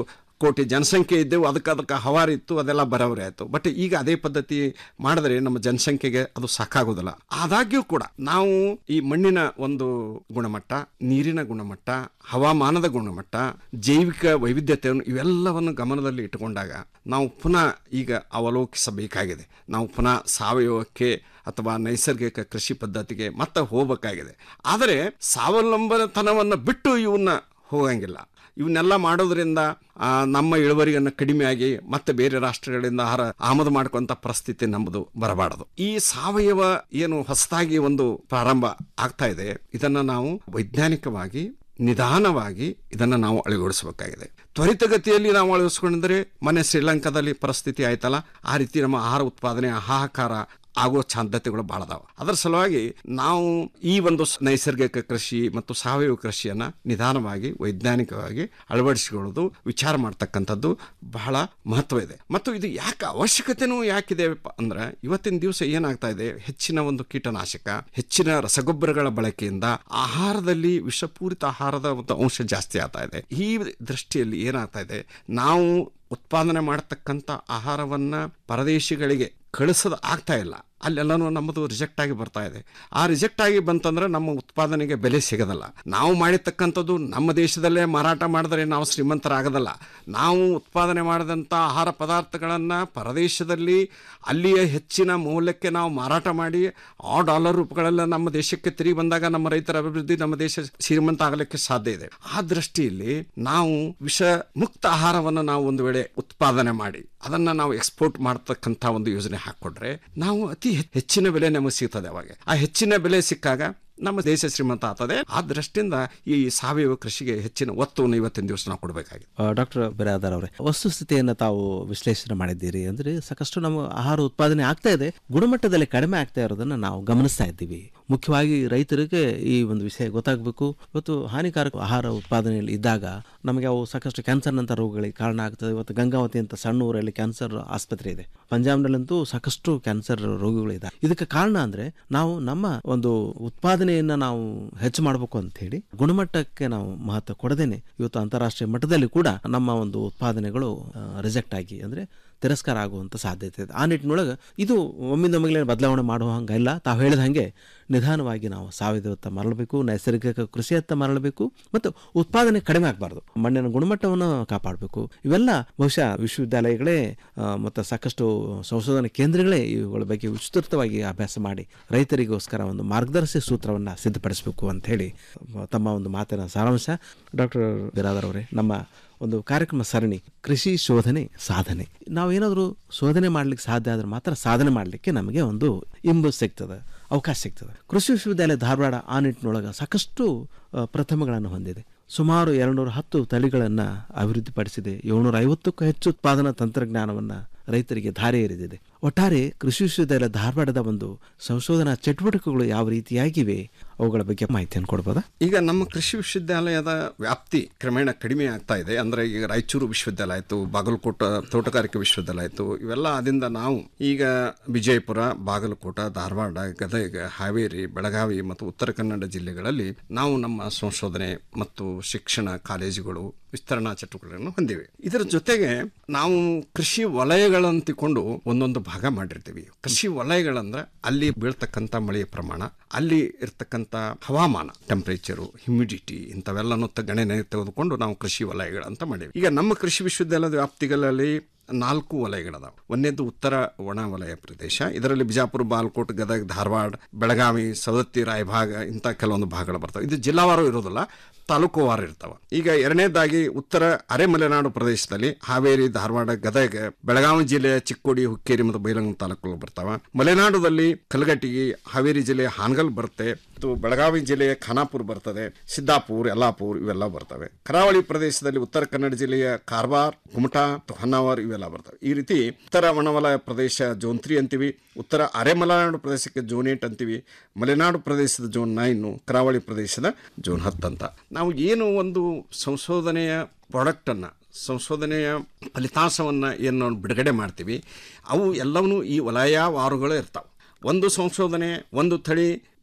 ಕೋಟಿ ಜನಸಂಖ್ಯೆ ಇದ್ದೆವು ಅದಕ್ಕೆ ಅದಕ್ಕೆ ಹವಾರಿತ್ತು ಅದೆಲ್ಲ ಬರೋವರೆ ಆಯಿತು ಬಟ್ ಈಗ ಅದೇ ಪದ್ಧತಿ ಮಾಡಿದ್ರೆ ನಮ್ಮ ಜನಸಂಖ್ಯೆಗೆ ಅದು ಸಾಕಾಗೋದಿಲ್ಲ ಆದಾಗ್ಯೂ ಕೂಡ ನಾವು ಈ ಮಣ್ಣಿನ ಒಂದು ಗುಣಮಟ್ಟ ನೀರಿನ ಗುಣಮಟ್ಟ ಹವಾಮಾನದ ಗುಣಮಟ್ಟ ಜೈವಿಕ ವೈವಿಧ್ಯತೆಯನ್ನು ಇವೆಲ್ಲವನ್ನು ಗಮನದಲ್ಲಿ ಇಟ್ಟುಕೊಂಡಾಗ ನಾವು ಪುನಃ ಈಗ ಅವಲೋಕಿಸಬೇಕಾಗಿದೆ ನಾವು ಪುನಃ ಸಾವಯವಕ್ಕೆ ಅಥವಾ ನೈಸರ್ಗಿಕ ಕೃಷಿ ಪದ್ಧತಿಗೆ ಮತ್ತೆ ಹೋಗಬೇಕಾಗಿದೆ ಆದರೆ ಸ್ವಾವಲಂಬನತನವನ್ನು ಬಿಟ್ಟು ಇವನ್ನ ಹೋಗಂಗಿಲ್ಲ ಇವನ್ನೆಲ್ಲ ಮಾಡೋದ್ರಿಂದ ಆ, ನಮ್ಮ ಇಳುವರಿಯನ್ನು ಕಡಿಮೆಯಾಗಿ ಮತ್ತೆ ಬೇರೆ ರಾಷ್ಟ್ರಗಳಿಂದ ಆಹಾರ ಆಮದು ಮಾಡ್ಕೊಂತ ಪರಿಸ್ಥಿತಿ ನಮ್ಮದು ಬರಬಾರದು ಈ ಸಾವಯವ ಏನು ಹೊಸದಾಗಿ ಒಂದು ಪ್ರಾರಂಭ ಆಗ್ತಾ ಇದೆ ಇದನ್ನ ನಾವು ವೈಜ್ಞಾನಿಕವಾಗಿ ನಿಧಾನವಾಗಿ ಇದನ್ನು ನಾವು ಅಳವಡಿಸಬೇಕಾಗಿದೆ ತ್ವರಿತಗತಿಯಲ್ಲಿ ನಾವು ಅಳವಡಿಸ್ಕೊಂಡ್ರೆ ಮೊನ್ನೆ ಶ್ರೀಲಂಕಾದಲ್ಲಿ ಪರಿಸ್ಥಿತಿ ಆಯ್ತಲ್ಲ ಆ ರೀತಿ ನಮ್ಮ ಆಹಾರ ಉತ್ಪಾದನೆ ಹಾಹಾಕಾರ ಆಗೋ ಸಾಧ್ಯತೆಗಳು ಭಾಳ ಅದಾವ ಅದರ ಸಲುವಾಗಿ ನಾವು ಈ ಒಂದು ಸ್- ನೈಸರ್ಗಿಕ ಕೃಷಿ ಮತ್ತು ಸಾವಯವ ಕೃಷಿಯನ್ನ ನಿಧಾನವಾಗಿ ವೈಜ್ಞಾನಿಕವಾಗಿ ಅಳವಡಿಸಿಕೊಳ್ಳೋದು ವಿಚಾರ ಮಾಡ್ತಕ್ಕಂಥದ್ದು ಬಹಳ ಮಹತ್ವ ಇದೆ ಮತ್ತು ಇದು ಯಾಕೆ ಅವಶ್ಯಕತೆನೂ ಯಾಕಿದೆ ಪ- ಅಂದ್ರೆ ಇವತ್ತಿನ ದಿವಸ ಏನಾಗ್ತಾ ಇದೆ ಹೆಚ್ಚಿನ ಒಂದು ಕೀಟನಾಶಕ ಹೆಚ್ಚಿನ ರಸಗೊಬ್ಬರಗಳ ಬಳಕೆಯಿಂದ ಆಹಾರದಲ್ಲಿ ವಿಷಪೂರಿತ ಆಹಾರದ ಒಂದು ಅಂಶ ಜಾಸ್ತಿ ಆಗ್ತಾ ಇದೆ ಈ ದೃಷ್ಟಿಯಲ್ಲಿ ಏನಾಗ್ತಾ ಇದೆ ನಾವು ಉತ್ಪಾದನೆ ಮಾಡತಕ್ಕಂಥ ಆಹಾರವನ್ನ ಪರದೇಶಿಗಳಿಗೆ ಕಳಿಸೋದು ಆಗ್ತಾ ಇಲ್ಲ ಅಲ್ಲೆಲ್ಲನೂ ನಮ್ಮದು ರಿಜೆಕ್ಟ್ ಆಗಿ ಬರ್ತಾ ಇದೆ ಆ ರಿಜೆಕ್ಟ್ ಆಗಿ ಬಂತಂದ್ರೆ ನಮ್ಮ ಉತ್ಪಾದನೆಗೆ ಬೆಲೆ ಸಿಗೋದಲ್ಲ ನಾವು ಮಾಡಿರ್ತಕ್ಕಂಥದ್ದು ನಮ್ಮ ದೇಶದಲ್ಲೇ ಮಾರಾಟ ಮಾಡಿದ್ರೆ ನಾವು ಶ್ರೀಮಂತರಾಗೋದಲ್ಲ ನಾವು ಉತ್ಪಾದನೆ ಮಾಡಿದಂಥ ಆಹಾರ ಪದಾರ್ಥಗಳನ್ನು ಪರದೇಶದಲ್ಲಿ ಅಲ್ಲಿಯ ಹೆಚ್ಚಿನ ಮೌಲ್ಯಕ್ಕೆ ನಾವು ಮಾರಾಟ ಮಾಡಿ ಆ ಡಾಲರ್ ರೂಪಗಳೆಲ್ಲ ನಮ್ಮ ದೇಶಕ್ಕೆ ತಿರುಗಿ ಬಂದಾಗ ನಮ್ಮ ರೈತರ ಅಭಿವೃದ್ಧಿ ನಮ್ಮ ದೇಶ ಶ್ರೀಮಂತ ಆಗಲಿಕ್ಕೆ ಸಾಧ್ಯ ಇದೆ ಆ ದೃಷ್ಟಿಯಲ್ಲಿ ನಾವು ವಿಷ ಮುಕ್ತ ಆಹಾರವನ್ನು ನಾವು ಒಂದು ವೇಳೆ ಉತ್ಪಾದನೆ ಮಾಡಿ ಅದನ್ನ ನಾವು ಎಕ್ಸ್ಪೋರ್ಟ್ ಮಾಡತಕ್ಕಂಥ ಒಂದು ಯೋಜನೆ ಹಾಕೊಟ್ರೆ ನಾವು ಅತಿ ಹೆ- ಹೆಚ್ಚಿನ ಬೆಲೆ ನಮಗೆ ಸಿಗ್ತದೆ ಅವಾಗ ಆ ಹೆಚ್ಚಿನ ಬೆಲೆ ಸಿಕ್ಕಾಗ ನಮ್ಮ ದೇಶ ಶ್ರೀಮಂತ ಆಗ್ತದೆ ಆ ದೃಷ್ಟಿಯಿಂದ ಈ ಸಾವಯವ ಕೃಷಿಗೆ ಹೆಚ್ಚಿನ ಒತ್ತನ್ನು ಇವತ್ತಿನ ದಿವಸ ನಾವು ಕೊಡಬೇಕಾಗಿದೆ ಡಾಕ್ಟರ್ ಬಿರಾದರ್ ಅವರೇ ವಸ್ತುಸ್ಥಿತಿಯನ್ನು ತಾವು ವಿಶ್ಲೇಷಣೆ ಮಾಡಿದ್ದೀರಿ ಅಂದ್ರೆ ಸಾಕಷ್ಟು ನಮ್ಮ ಆಹಾರ ಉತ್ಪಾದನೆ ಆಗ್ತಾ ಇದೆ ಗುಣಮಟ್ಟದಲ್ಲಿ ಕಡಿಮೆ ಆಗ್ತಾ ಇರೋದನ್ನ ನಾವು ಗಮನಿಸ್ತಾ ಇದ್ದೀವಿ ಮುಖ್ಯವಾಗಿ ರೈತರಿಗೆ ಈ ಒಂದು ವಿಷಯ ಗೊತ್ತಾಗಬೇಕು ಇವತ್ತು ಹಾನಿಕಾರಕ ಆಹಾರ ಉತ್ಪಾದನೆಯಲ್ಲಿ ಇದ್ದಾಗ ನಮಗೆ ಅವು ಸಾಕಷ್ಟು ಕ್ಯಾನ್ಸರ್ನಂಥ ರೋಗಗಳಿಗೆ ಕಾರಣ ಆಗ್ತದೆ ಇವತ್ತು ಗಂಗಾವತಿ ಅಂತ ಸಣ್ಣ ಊರಲ್ಲಿ ಕ್ಯಾನ್ಸರ್ ಆಸ್ಪತ್ರೆ ಇದೆ ಪಂಜಾಬ್ನಲ್ಲಂತೂ ಸಾಕಷ್ಟು ಕ್ಯಾನ್ಸರ್ ರೋಗಗಳಿದೆ ಇದಕ್ಕೆ ಕಾರಣ ಅಂದ್ರೆ ನಾವು ನಮ್ಮ ಒಂದು ಉತ್ಪಾದನೆಯನ್ನ ನಾವು ಹೆಚ್ಚು ಮಾಡಬೇಕು ಅಂತ ಹೇಳಿ ಗುಣಮಟ್ಟಕ್ಕೆ ನಾವು ಮಹತ್ವ ಕೊಡದೇನೆ ಇವತ್ತು ಅಂತಾರಾಷ್ಟ್ರೀಯ ಮಟ್ಟದಲ್ಲಿ ಕೂಡ ನಮ್ಮ ಒಂದು ಉತ್ಪಾದನೆಗಳು ರಿಜೆಕ್ಟ್ ಆಗಿ ಅಂದ್ರೆ ತಿರಸ್ಕಾರ ಆಗುವಂಥ ಸಾಧ್ಯತೆ ಇದೆ ಆ ನಿಟ್ಟಿನೊಳಗೆ ಇದು ಒಮ್ಮಿಂದ ಒಮ್ಮೆಲೆ ಬದಲಾವಣೆ ಮಾಡುವ ಹಂಗಿಲ್ಲ ತಾವು ಹೇಳಿದ ಹಾಗೆ ನಿಧಾನವಾಗಿ ನಾವು ಸಾವಯವತ್ತ ಮರಳಬೇಕು ನೈಸರ್ಗಿಕ ಕೃಷಿಯತ್ತ ಮರಳಬೇಕು ಮತ್ತು ಉತ್ಪಾದನೆ ಕಡಿಮೆ ಆಗಬಾರ್ದು ಮಣ್ಣಿನ ಗುಣಮಟ್ಟವನ್ನು ಕಾಪಾಡಬೇಕು ಇವೆಲ್ಲ ಬಹುಶಃ ವಿಶ್ವವಿದ್ಯಾಲಯಗಳೇ ಆ, ಮತ್ತು ಸಾಕಷ್ಟು ಸಂಶೋಧನಾ ಕೇಂದ್ರಗಳೇ ಇವುಗಳ ಬಗ್ಗೆ ವಿಸ್ತೃತವಾಗಿ ಅಭ್ಯಾಸ ಮಾಡಿ ರೈತರಿಗೋಸ್ಕರ ಒಂದು ಮಾರ್ಗದರ್ಶಿ ಸೂತ್ರವನ್ನು ಸಿದ್ಧಪಡಿಸಬೇಕು ಅಂತ ಹೇಳಿ ತಮ್ಮ ಒಂದು ಮಾತಿನ ಸಾರಾಂಶ ಡಾಕ್ಟರ್ ಬಿರಾದರ್ ಅವರೇ ನಮ್ಮ ಒಂದು ಕಾರ್ಯಕ್ರಮ ಸರಣಿ ಕೃಷಿ ಶೋಧನೆ ಸಾಧನೆ ನಾವೇನಾದರೂ ಶೋಧನೆ ಮಾಡ್ಲಿಕ್ಕೆ ಸಾಧ್ಯ ಆದ್ರೆ ಮಾತ್ರ ಸಾಧನೆ ಮಾಡಲಿಕ್ಕೆ ನಮಗೆ ಒಂದು ಇಂಬು ಸಿಗ್ತದೆ ಅವಕಾಶ ಸಿಗ್ತದೆ ಕೃಷಿ ವಿಶ್ವವಿದ್ಯಾಲಯ ಧಾರವಾಡ ಆ ನಿಟ್ಟಿನೊಳಗೆ ಸಾಕಷ್ಟು ಆ, ಪ್ರಥಮಗಳನ್ನು ಹೊಂದಿದೆ ಸುಮಾರು ಎರಡುನೂರ ಹತ್ತು ತಳಿಗಳನ್ನು ಅಭಿವೃದ್ಧಿಪಡಿಸಿದೆ ಏಳ್ನೂರ ಐವತ್ತಕ್ಕೂ ಹೆಚ್ಚು ಉತ್ಪಾದನಾ ತಂತ್ರಜ್ಞಾನವನ್ನು ರೈತರಿಗೆ ಧಾರೆ ಎರೆದಿದೆ ಒಟ್ಟಾರೆ ಕೃಷಿ ವಿಶ್ವವಿದ್ಯಾಲಯ ಧಾರವಾಡದ ಒಂದು ಸಂಶೋಧನಾ ಚಟುವಟಿಕೆಗಳು ಯಾವ ರೀತಿಯಾಗಿವೆ ಅವುಗಳ ಬಗ್ಗೆ ಮಾಹಿತಿಯನ್ನು ಕೊಡ್ಬೋದಾ ಈಗ ನಮ್ಮ ಕೃಷಿ ವಿಶ್ವವಿದ್ಯಾಲಯದ ವ್ಯಾಪ್ತಿ ಕ್ರಮೇಣ ಕಡಿಮೆ ಆಗ್ತಾ ಇದೆ ಅಂದ್ರೆ ಈಗ ರಾಯಚೂರು ವಿಶ್ವವಿದ್ಯಾಲಯ ಆಯಿತು ಬಾಗಲಕೋಟ ತೋಟಗಾರಿಕೆ ವಿಶ್ವವಿದ್ಯಾಲಯ ಆಯಿತು ಇವೆಲ್ಲ ಆದಿಂದ ನಾವು ಈಗ ವಿಜಯಪುರ ಬಾಗಲಕೋಟ ಧಾರವಾಡ ಗದಗ ಹಾವೇರಿ ಬೆಳಗಾವಿ ಮತ್ತು ಉತ್ತರ ಕನ್ನಡ ಜಿಲ್ಲೆಗಳಲ್ಲಿ ನಾವು ನಮ್ಮ ಸಂಶೋಧನೆ ಮತ್ತು ಶಿಕ್ಷಣ ಕಾಲೇಜುಗಳು ವಿಸ್ತರಣಾ ಚಟುವಟಿಕೆಗಳನ್ನು ಹೊಂದಿವೆ ಇದರ ಜೊತೆಗೆ ನಾವು ಕೃಷಿ ವಲಯಗಳಂತಿಕೊಂಡು ಒಂದೊಂದು ಭಾಗ ಮಾಡಿರ್ತೀವಿ ಕೃಷಿ ವಲಯಗಳಂದ್ರೆ ಅಲ್ಲಿ ಬೀಳ್ತಕ್ಕಂಥ ಮಳೆಯ ಪ್ರಮಾಣ ಅಲ್ಲಿ ಇರ್ತಕ್ಕಂಥ ಹವಾಮಾನ ಟೆಂಪರೇಚರು ಹ್ಯುಮಿಡಿಟಿ ಇಂಥವೆಲ್ಲನೂ ತ- ಗಣನೆ ತೆಗೆದುಕೊಂಡು ನಾವು ಕೃಷಿ ವಲಯಗಳಂತ ಮಾಡೀವಿ ಈಗ ನಮ್ಮ ಕೃಷಿ ವಿಶ್ವವಿದ್ಯಾಲಯದ ವ್ಯಾಪ್ತಿಗಳಲ್ಲಿ ನಾಲ್ಕು ವಲಯಗಳದಾವೆ ಒಂದನೇದು ಉತ್ತರ ಒಣ ವಲಯ ಪ್ರದೇಶ ಇದರಲ್ಲಿ ಬಿಜಾಪುರ ಬಾಲ್ಕೋಟ್ ಗದಗ ಧಾರವಾಡ ಬೆಳಗಾವಿ ಸವದತ್ತಿ ರಾಯಭಾಗ ಇಂಥ ಕೆಲವೊಂದು ಭಾಗಗಳು ಬರ್ತವೆ ಇದು ಜಿಲ್ಲಾವಾರು ಇರೋದಿಲ್ಲ ತಾಲೂಕುವಾರು ಇರ್ತಾವ ಈಗ ಎರಡನೇದಾಗಿ ಉತ್ತರ ಅರೆ ಮಲೆನಾಡು ಪ್ರದೇಶದಲ್ಲಿ ಹಾವೇರಿ ಧಾರವಾಡ ಗದಗ ಬೆಳಗಾವಿ ಜಿಲ್ಲೆಯ ಚಿಕ್ಕೋಡಿ ಹುಕ್ಕೇರಿ ಮತ್ತು ಬೈಲಂಗ ತಾಲೂಕುಗಳು ಬರ್ತಾವ ಮಲೆನಾಡುದಲ್ಲಿ ಕಲಗಟ್ಟಿಗಿ ಹಾವೇರಿ ಜಿಲ್ಲೆಯ ಹಾನಗಲ್ ಬರುತ್ತೆ ಮತ್ತು ಬೆಳಗಾವಿ ಜಿಲ್ಲೆಯ ಖಾನಾಪುರ ಬರ್ತದೆ ಸಿದ್ದಾಪುರ್ ಯಲ್ಲಾಪುರ್ ಇವೆಲ್ಲ ಬರ್ತವೆ ಕರಾವಳಿ ಪ್ರದೇಶದಲ್ಲಿ ಉತ್ತರ ಕನ್ನಡ ಜಿಲ್ಲೆಯ ಕಾರವಾರ್ ಕುಮಟಾ ಮತ್ತು ಹೊನ್ನಾವರ್ ಇವೆಲ್ಲ ಬರ್ತವೆ ಈ ರೀತಿ ಉತ್ತರ ಒಣವಲಯ ಪ್ರದೇಶ ಜೋನ್ ತ್ರೀ ಅಂತೀವಿ ಉತ್ತರ ಅರೆ ಮಲೆನಾಡು ಪ್ರದೇಶಕ್ಕೆ ಜೋನ್ ಏಟ್ ಅಂತೀವಿ ಮಲೆನಾಡು ಪ್ರದೇಶದ ಜೋನ್ ನೈನು ಕರಾವಳಿ ಪ್ರದೇಶದ ಜೋನ್ ಹತ್ತು ಅಂತ ನಾವು ಏನು ಒಂದು ಸಂಶೋಧನೆಯ ಪ್ರಾಡಕ್ಟನ್ನು ಸಂಶೋಧನೆಯ ಫಲಿತಾಂಶವನ್ನು ಏನು ನಾವು ಬಿಡುಗಡೆ ಮಾಡ್ತೀವಿ ಅವು ಎಲ್ಲವೂ ಈ ವಲಯವಾರುಗಳು ಇರ್ತಾವೆ ಒಂದು ಸಂಶೋಧನೆ ಒಂದು ತಳಿ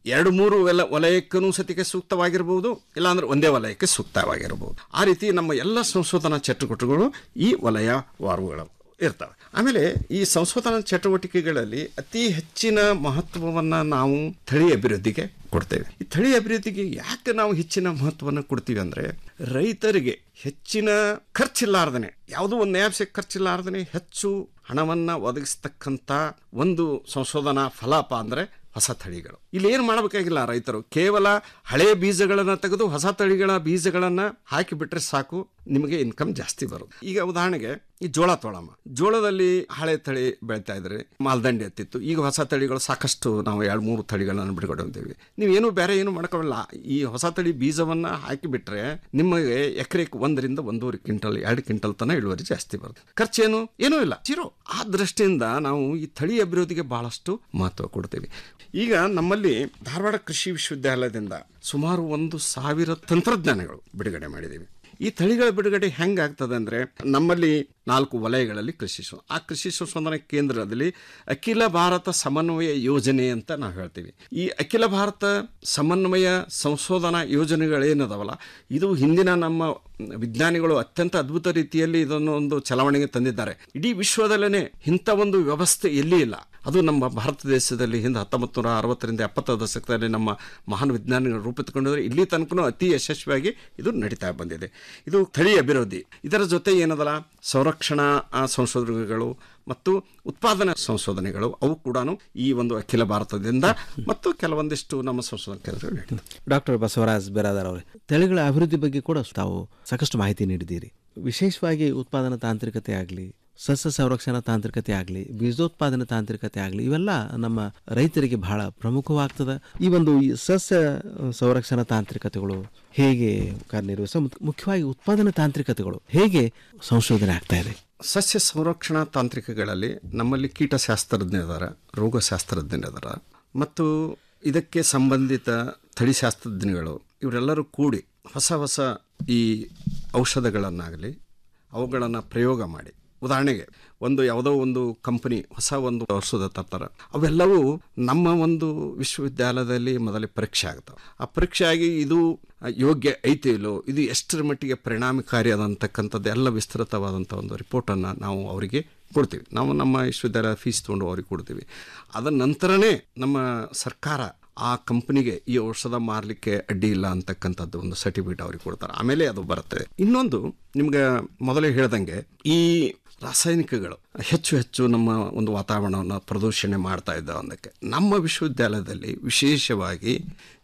ಎರಡು ಮೂರು ಎಲ್ಲ ವಲಯಕ್ಕೂ ಸತಿಗೆ ಸೂಕ್ತವಾಗಿರ್ಬೋದು ಇಲ್ಲಾಂದ್ರೆ ಒಂದೇ ವಲಯಕ್ಕೆ ಸೂಕ್ತವಾಗಿರ್ಬೋದು ಆ ರೀತಿ ನಮ್ಮ ಎಲ್ಲ ಸಂಶೋಧನಾ ಚಟುವಟಿಕೆಗಳು ಈ ವಲಯವಾರುಗಳು ಇರ್ತವೆ ಆಮೇಲೆ ಈ ಸಂಶೋಧನಾ ಚಟುವಟಿಕೆಗಳಲ್ಲಿ ಅತಿ ಹೆಚ್ಚಿನ ಮಹತ್ವವನ್ನು ನಾವು ತಳಿ ಅಭಿವೃದ್ಧಿಗೆ ಕೊಡ್ತೇವೆ ಈ ತಳಿ ಅಭಿವೃದ್ಧಿಗೆ ಯಾಕೆ ನಾವು ಹೆಚ್ಚಿನ ಮಹತ್ವವನ್ನು ಕೊಡ್ತೀವಿ ಅಂದರೆ ರೈತರಿಗೆ ಹೆಚ್ಚಿನ ಖರ್ಚಿಲ್ಲಾರ್ದನೆ ಯಾವುದೋ ಒಂದು ನ್ಯಾಪ್ಸೆ ಖರ್ಚಿಲ್ಲಾರ್ದನೆ ಹೆಚ್ಚು ಹಣವನ್ನು ಒದಗಿಸ್ತಕ್ಕಂಥ ಒಂದು ಸಂಶೋಧನಾ ಫಲಾಪ ಅಂದರೆ ಹೊಸ ತಳಿಗಳು ಇಲ್ಲಿ ಏನು ಮಾಡಬೇಕಾಗಿಲ್ಲ ರೈತರು ಕೇವಲ ಹಳೆಯ ಬೀಜಗಳನ್ನು ತೆಗೆದು ಹೊಸ ತಳಿಗಳ ಬೀಜಗಳನ್ನು ಹಾಕಿಬಿಟ್ರೆ ಸಾಕು ನಿಮಗೆ ಇನ್ಕಮ್ ಜಾಸ್ತಿ ಬರುತ್ತೆ ಈಗ ಉದಾಹರಣೆಗೆ ಈ ಜೋಳ ತೊಳಮ್ಮ ಜೋಳದಲ್ಲಿ ಹಳೆ ತಳಿ ಬೆಳಿತಾ ಇದ್ರೆ ಮಾಲ್ದಂಡಿ ಎತ್ತಿತ್ತು ಈಗ ಹೊಸ ತಳಿಗಳು ಸಾಕಷ್ಟು ನಾವು ಎರಡು ಮೂರು ತಳಿಗಳನ್ನು ಬಿಡುಗಡೆ ಹೊಂದಿವಿ ನೀವೇನು ಬೇರೆ ಏನು ಮಾಡ್ಕೊಳ್ಳಲ್ಲ ಈ ಹೊಸ ತಳಿ ಬೀಜವನ್ನು ಹಾಕಿಬಿಟ್ರೆ ನಿಮಗೆ ಎಕರೆಗೆ ಒಂದರಿಂದ ಒಂದೂವರೆ ಕ್ವಿಂಟಲ್ ಎರಡು ಕ್ವಿಂಟಲ್ ತನಕ ಇಳುವರಿ ಜಾಸ್ತಿ ಬರುತ್ತೆ ಖರ್ಚೇನು ಏನೂ ಇಲ್ಲ ಜೀರೋ ಆ ದೃಷ್ಟಿಯಿಂದ ನಾವು ಈ ತಳಿ ಅಭಿವೃದ್ಧಿಗೆ ಬಹಳಷ್ಟು ಮಹತ್ವ ಕೊಡ್ತೀವಿ ಈಗ ನಮ್ಮಲ್ಲಿ ಧಾರವಾಡ ಕೃಷಿ ವಿಶ್ವವಿದ್ಯಾಲಯದಿಂದ ಸುಮಾರು ಒಂದು ಸಾವಿರ ತಂತ್ರಜ್ಞಾನಗಳು ಬಿಡುಗಡೆ ಮಾಡಿದ್ದೀವಿ ಈ ತಳಿಗಳ ಬಿಡುಗಡೆ ಹೆಂಗಾಗ್ತದೆ ಅಂದರೆ ನಮ್ಮಲ್ಲಿ ನಾಲ್ಕು ವಲಯಗಳಲ್ಲಿ ಕೃಷಿ ಸಂ- ಆ ಕೃಷಿ ಸಂಶೋಧನಾ ಕೇಂದ್ರದಲ್ಲಿ ಅಖಿಲ ಭಾರತ ಸಮನ್ವಯ ಯೋಜನೆ ಅಂತ ನಾವು ಹೇಳ್ತೀವಿ ಈ ಅಖಿಲ ಭಾರತ ಸಮನ್ವಯ ಸಂಶೋಧನಾ ಯೋಜನೆಗಳೇನದಾವಲ್ಲ ಇದು ಹಿಂದಿನ ನಮ್ಮ ವಿಜ್ಞಾನಿಗಳು ಅತ್ಯಂತ ಅದ್ಭುತ ರೀತಿಯಲ್ಲಿ ಇದನ್ನು ಒಂದು ಚಲಾವಣೆಗೆ ತಂದಿದ್ದಾರೆ ಇಡೀ ವಿಶ್ವದಲ್ಲೇ ಇಂಥ ಒಂದು ವ್ಯವಸ್ಥೆ ಎಲ್ಲಿ ಇಲ್ಲ ಅದು ನಮ್ಮ ಭಾರತ ದೇಶದಲ್ಲಿ ಹಿಂದೆ ಹತ್ತೊಂಬತ್ತು ನೂರ ಅರವತ್ತರಿಂದ ಎಪ್ಪತ್ತರ ದಶಕದಲ್ಲಿ ನಮ್ಮ ಮಹಾನ್ ವಿಜ್ಞಾನಿಗಳು ರೂಪಿಸಿಕೊಂಡಿದ್ದಾರೆ ಇಲ್ಲಿ ತನಕ ಅತಿ ಯಶಸ್ವಿಯಾಗಿ ಇದು ನಡೀತಾ ಬಂದಿದೆ ಇದು ತಳಿ ಅಭಿವೃದ್ಧಿ ಇದರ ಜೊತೆ ಏನದಲ್ಲ ಸಂರಕ್ಷಣಾ ಆ, ಸಂಶೋಧನೆಗಳು ಮತ್ತು ಉತ್ಪಾದನಾ ಸಂಶೋಧನೆಗಳು ಅವು ಕೂಡ ಈ ಒಂದು ಅಖಿಲ ಭಾರತದಿಂದ ಮತ್ತು ಕೆಲವೊಂದಿಷ್ಟು ನಮ್ಮ ಸಂಶೋಧನಾ ಕೇಂದ್ರಗಳು ನಡೀತವೆ ಡಾಕ್ಟರ್ ಬಸವರಾಜ್ ಬೆರಾದರ್ ಅವರೇ ತಳಿಗಳ ಅಭಿವೃದ್ಧಿ ಬಗ್ಗೆ ಕೂಡ ತಾವು ಸಾಕಷ್ಟು ಮಾಹಿತಿ ನೀಡಿದ್ದೀರಿ ವಿಶೇಷವಾಗಿ ಉತ್ಪಾದನಾ ತಾಂತ್ರಿಕತೆ ಆಗಲಿ ಸಸ್ಯ ಸಂರಕ್ಷಣಾ ತಾಂತ್ರಿಕತೆ ಆಗಲಿ ಬೀಜೋತ್ಪಾದನೆ ತಾಂತ್ರಿಕತೆ ಆಗಲಿ ಇವೆಲ್ಲ ನಮ್ಮ ರೈತರಿಗೆ ಬಹಳ ಪ್ರಮುಖವಾಗ್ತದೆ ಈ ಒಂದು ಈ ಸಸ್ಯ ಸಂರಕ್ಷಣಾ ತಾಂತ್ರಿಕತೆಗಳು ಹೇಗೆ ಕಾರ್ಯನಿರ್ವಹಿಸ ಮತ್ತು ಮುಖ್ಯವಾಗಿ ಉತ್ಪಾದನಾ ತಾಂತ್ರಿಕತೆಗಳು ಹೇಗೆ ಸಂಶೋಧನೆ ಆಗ್ತಾ ಇದೆ ಸಸ್ಯ ಸಂರಕ್ಷಣಾ ತಾಂತ್ರಿಕಗಳಲ್ಲಿ ನಮ್ಮಲ್ಲಿ ಕೀಟಶಾಸ್ತ್ರಜ್ಞರಿದ್ದಾರೆ ರೋಗಶಾಸ್ತ್ರಜ್ಞರಿದ್ದಾರೆ ಮತ್ತು ಇದಕ್ಕೆ ಸಂಬಂಧಿತ ತಳಿಶಾಸ್ತ್ರಜ್ಞಗಳು ಇವರೆಲ್ಲರೂ ಕೂಡಿ ಹೊಸ ಹೊಸ ಈ ಔಷಧಗಳನ್ನಾಗಲಿ ಅವುಗಳನ್ನು ಪ್ರಯೋಗ ಮಾಡಿ ಉದಾಹರಣೆಗೆ ಒಂದು ಯಾವುದೋ ಒಂದು ಕಂಪನಿ ಹೊಸ ಒಂದು ಔಷಧ ತರ್ತಾರೆ ಅವೆಲ್ಲವೂ ನಮ್ಮ ಒಂದು ವಿಶ್ವವಿದ್ಯಾಲಯದಲ್ಲಿ ಮೊದಲೇ ಪರೀಕ್ಷೆ ಆಗ್ತವೆ ಆ ಪರೀಕ್ಷೆ ಆಗಿ ಇದು ಯೋಗ್ಯ ಐತೆ ಇಲ್ಲೋ ಇದು ಎಷ್ಟರ ಮಟ್ಟಿಗೆ ಪರಿಣಾಮಕಾರಿ ಅದಂತಕ್ಕಂಥದ್ದು ಎಲ್ಲ ವಿಸ್ತೃತವಾದಂಥ ಒಂದು ರಿಪೋರ್ಟನ್ನು ನಾವು ಅವರಿಗೆ ಕೊಡ್ತೀವಿ ನಾವು ನಮ್ಮ ವಿಶ್ವವಿದ್ಯಾಲಯ ಫೀಸ್ ತೊಗೊಂಡು ಅವ್ರಿಗೆ ಕೊಡ್ತೀವಿ ಅದರ ನಂತರನೇ ನಮ್ಮ ಸರ್ಕಾರ ಆ ಕಂಪನಿಗೆ ಈ ಔಷಧ ಮಾರಲಿಕ್ಕೆ ಅಡ್ಡಿ ಇಲ್ಲ ಅಂತಕ್ಕಂಥದ್ದು ಒಂದು ಸರ್ಟಿಫಿಕೇಟ್ ಅವ್ರಿಗೆ ಕೊಡ್ತಾರೆ ಆಮೇಲೆ ಅದು ಬರುತ್ತೆ ಇನ್ನೊಂದು ನಿಮ್ಗೆ ಮೊದಲೇ ಹೇಳ್ದಂಗೆ ಈ ರಾಸಾಯನಿಕಗಳು ಹೆಚ್ಚು ಹೆಚ್ಚು ನಮ್ಮ ಒಂದು ವಾತಾವರಣವನ್ನು ಪ್ರದೂಷಣೆ ಮಾಡ್ತಾ ಇದ್ದಾವೆ ಅನ್ನೋಕ್ಕೆ ನಮ್ಮ ವಿಶ್ವವಿದ್ಯಾಲಯದಲ್ಲಿ ವಿಶೇಷವಾಗಿ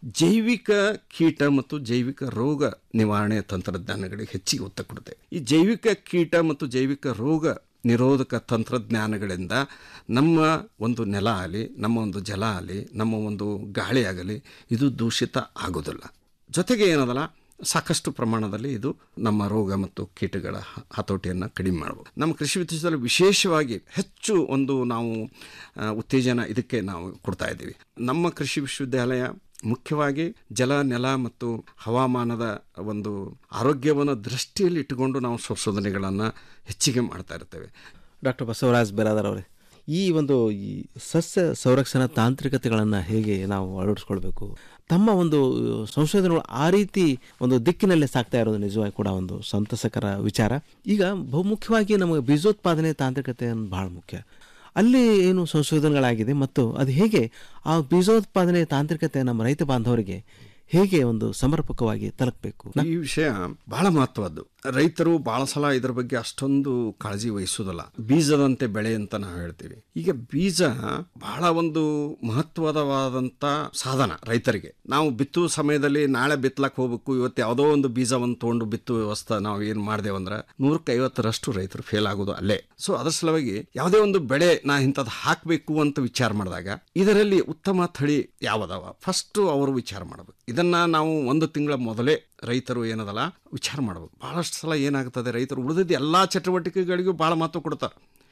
ಜೈವಿಕ ಕೀಟ ಮತ್ತು ಜೈವಿಕ ರೋಗ ನಿವಾರಣೆ ತಂತ್ರಜ್ಞಾನಗಳಿಗೆ ಹೆಚ್ಚಿಗೆ ಒತ್ತು ಕೊಡುತ್ತೆ ಈ ಜೈವಿಕ ಕೀಟ ಮತ್ತು ಜೈವಿಕ ರೋಗ ನಿರೋಧಕ ತಂತ್ರಜ್ಞಾನಗಳಿಂದ ನಮ್ಮ ಒಂದು ನೆಲ ಆಗಲಿ ನಮ್ಮ ಒಂದು ಜಲ ಆಗಲಿ ನಮ್ಮ ಒಂದು ಗಾಳಿ ಆಗಲಿ ಇದು ದೂಷಿತ ಆಗೋದಿಲ್ಲ ಜೊತೆಗೆ ಏನದಲ್ಲ ಸಾಕಷ್ಟು ಪ್ರಮಾಣದಲ್ಲಿ ಇದು ನಮ್ಮ ರೋಗ ಮತ್ತು ಕೀಟಗಳ ಹ- ಹತೋಟಿಯನ್ನು ಕಡಿಮೆ ಮಾಡ್ಬೋದು ನಮ್ಮ ಕೃಷಿ ವಿದ್ಯಾಲಯದಲ್ಲಿ ವಿಶೇಷವಾಗಿ ಹೆಚ್ಚು ಒಂದು ನಾವು ಆ, ಉತ್ತೇಜನ ಇದಕ್ಕೆ ನಾವು ಕೊಡ್ತಾ ಇದ್ದೀವಿ ನಮ್ಮ ಕೃಷಿ ವಿಶ್ವವಿದ್ಯಾಲಯ ಮುಖ್ಯವಾಗಿ ಜಲ ನೆಲ ಮತ್ತು ಹವಾಮಾನದ ಒಂದು ಆರೋಗ್ಯವನ್ನು ದೃಷ್ಟಿಯಲ್ಲಿ ಇಟ್ಟುಕೊಂಡು ನಾವು ಸಂಶೋಧನೆಗಳನ್ನು ಹೆಚ್ಚಿಗೆ ಮಾಡ್ತಾ ಇರ್ತೇವೆ ಡಾಕ್ಟರ್ ಬಸವರಾಜ್ ಬೆರಾದರ್ ಅವರೇ ಈ ಒಂದು ಈ ಸಸ್ಯ ಸಂರಕ್ಷಣಾ ತಾಂತ್ರಿಕತೆಗಳನ್ನು ಹೇಗೆ ನಾವು ಅಳವಡಿಸ್ಕೊಳ್ಬೇಕು ತಮ್ಮ ಒಂದು ಸಂಶೋಧನೆಗಳು ಆ ರೀತಿ ಒಂದು ದಿಕ್ಕಿನಲ್ಲೇ ಸಾಕ್ತಾ ಇರೋದು ನಿಜವಾಗಿ ಕೂಡ ಒಂದು ಸಂತಸಕರ ವಿಚಾರ ಈಗ ಬಹುಮುಖ್ಯವಾಗಿ ನಮಗೆ ಬೀಜೋತ್ಪಾದನೆ ತಾಂತ್ರಿಕತೆ ಅನ್ನೋದು ಬಹಳ ಮುಖ್ಯ ಅಲ್ಲಿ ಏನು ಸಂಶೋಧನೆಗಳಾಗಿದೆ ಮತ್ತು ಅದು ಹೇಗೆ ಆ ಬೀಜೋತ್ಪಾದನೆ ತಾಂತ್ರಿಕತೆ ನಮ್ಮ ರೈತ ಬಾಂಧವರಿಗೆ ಹೇಗೆ ಒಂದು ಸಮರ್ಪಕವಾಗಿ ತಲುಪಬೇಕು ಈ ವಿಷಯ ಬಹಳ ಮಹತ್ವದ್ದು ರೈತರು ಬಹಳ ಸಲ ಇದ್ರ ಬಗ್ಗೆ ಅಷ್ಟೊಂದು ಕಾಳಜಿ ವಹಿಸೋದಿಲ್ಲ ಬೀಜದಂತೆ ಬೆಳೆ ಅಂತ ನಾವು ಹೇಳ್ತೀವಿ ಈಗ ಬೀಜ ಬಹಳ ಒಂದು ಮಹತ್ವದವಾದಂತ ಸಾಧನ ರೈತರಿಗೆ ನಾವು ಬಿತ್ತುವ ಸಮಯದಲ್ಲಿ ನಾಳೆ ಬಿತ್ತಲಕ್ಕೆ ಹೋಗ್ಬೇಕು ಇವತ್ತು ಯಾವುದೋ ಒಂದು ಬೀಜವನ್ನು ತಗೊಂಡು ಬಿತ್ತುವ ವ್ಯವಸ್ಥೆ ನಾವು ಏನು ಮಾಡ್ದೇವಂದ್ರೆ ನೂರಕ್ಕೆ ಐವತ್ತರಷ್ಟು ರೈತರು ಫೇಲ್ ಆಗೋದು ಅಲ್ಲೇ ಸೊ ಅದರ ಸಲುವಾಗಿ ಯಾವುದೇ ಒಂದು ಬೆಳೆ ನಾ ಇಂಥದ್ದು ಹಾಕಬೇಕು ಅಂತ ವಿಚಾರ ಮಾಡಿದಾಗ ಇದರಲ್ಲಿ ಉತ್ತಮ ತಳಿ ಯಾವದವ ಫಸ್ಟ್ ಅವರು ವಿಚಾರ ಮಾಡಬೇಕು ಇದನ್ನ ನಾವು ಒಂದು ತಿಂಗಳ ಮೊದಲೇ ರೈತರು ಏನದಲ್ಲ ವಿಚಾರ ಮಾಡಬೇಕು ಬಹಳಷ್ಟು ಸಲ ಏನಾಗ್ತದೆ ರೈತರು ಉಳಿದಿದ್ದ ಎಲ್ಲ ಚಟುವಟಿಕೆಗಳಿಗೂ ಭಾಳ ಮಹತ್ವ ಕೊಡ್ತಾರೆ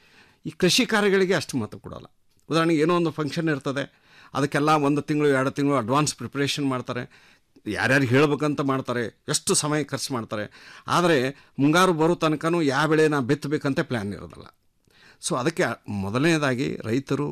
ಈ ಕೃಷಿ ಕಾರ್ಯಗಳಿಗೆ ಅಷ್ಟು ಮಹತ್ವ ಕೊಡೋಲ್ಲ ಉದಾಹರಣೆಗೆ ಏನೋ ಒಂದು ಫಂಕ್ಷನ್ ಇರ್ತದೆ ಅದಕ್ಕೆಲ್ಲ ಒಂದು ತಿಂಗಳು ಎರಡು ತಿಂಗಳು ಅಡ್ವಾನ್ಸ್ ಪ್ರಿಪ್ರೇಷನ್ ಮಾಡ್ತಾರೆ ಯಾರ್ಯಾರು ಹೇಳ್ಬೇಕಂತ ಮಾಡ್ತಾರೆ ಎಷ್ಟು ಸಮಯ ಖರ್ಚು ಮಾಡ್ತಾರೆ ಆದರೆ ಮುಂಗಾರು ಬರೋ ತನಕನೂ ಯಾವ ಬೆಳೆ ನಾ ಬಿತ್ತಬೇಕಂತ ಪ್ಲ್ಯಾನ್ ಇರೋದಿಲ್ಲ ಸೊ ಅದಕ್ಕೆ ಮೊದಲನೇದಾಗಿ ರೈತರು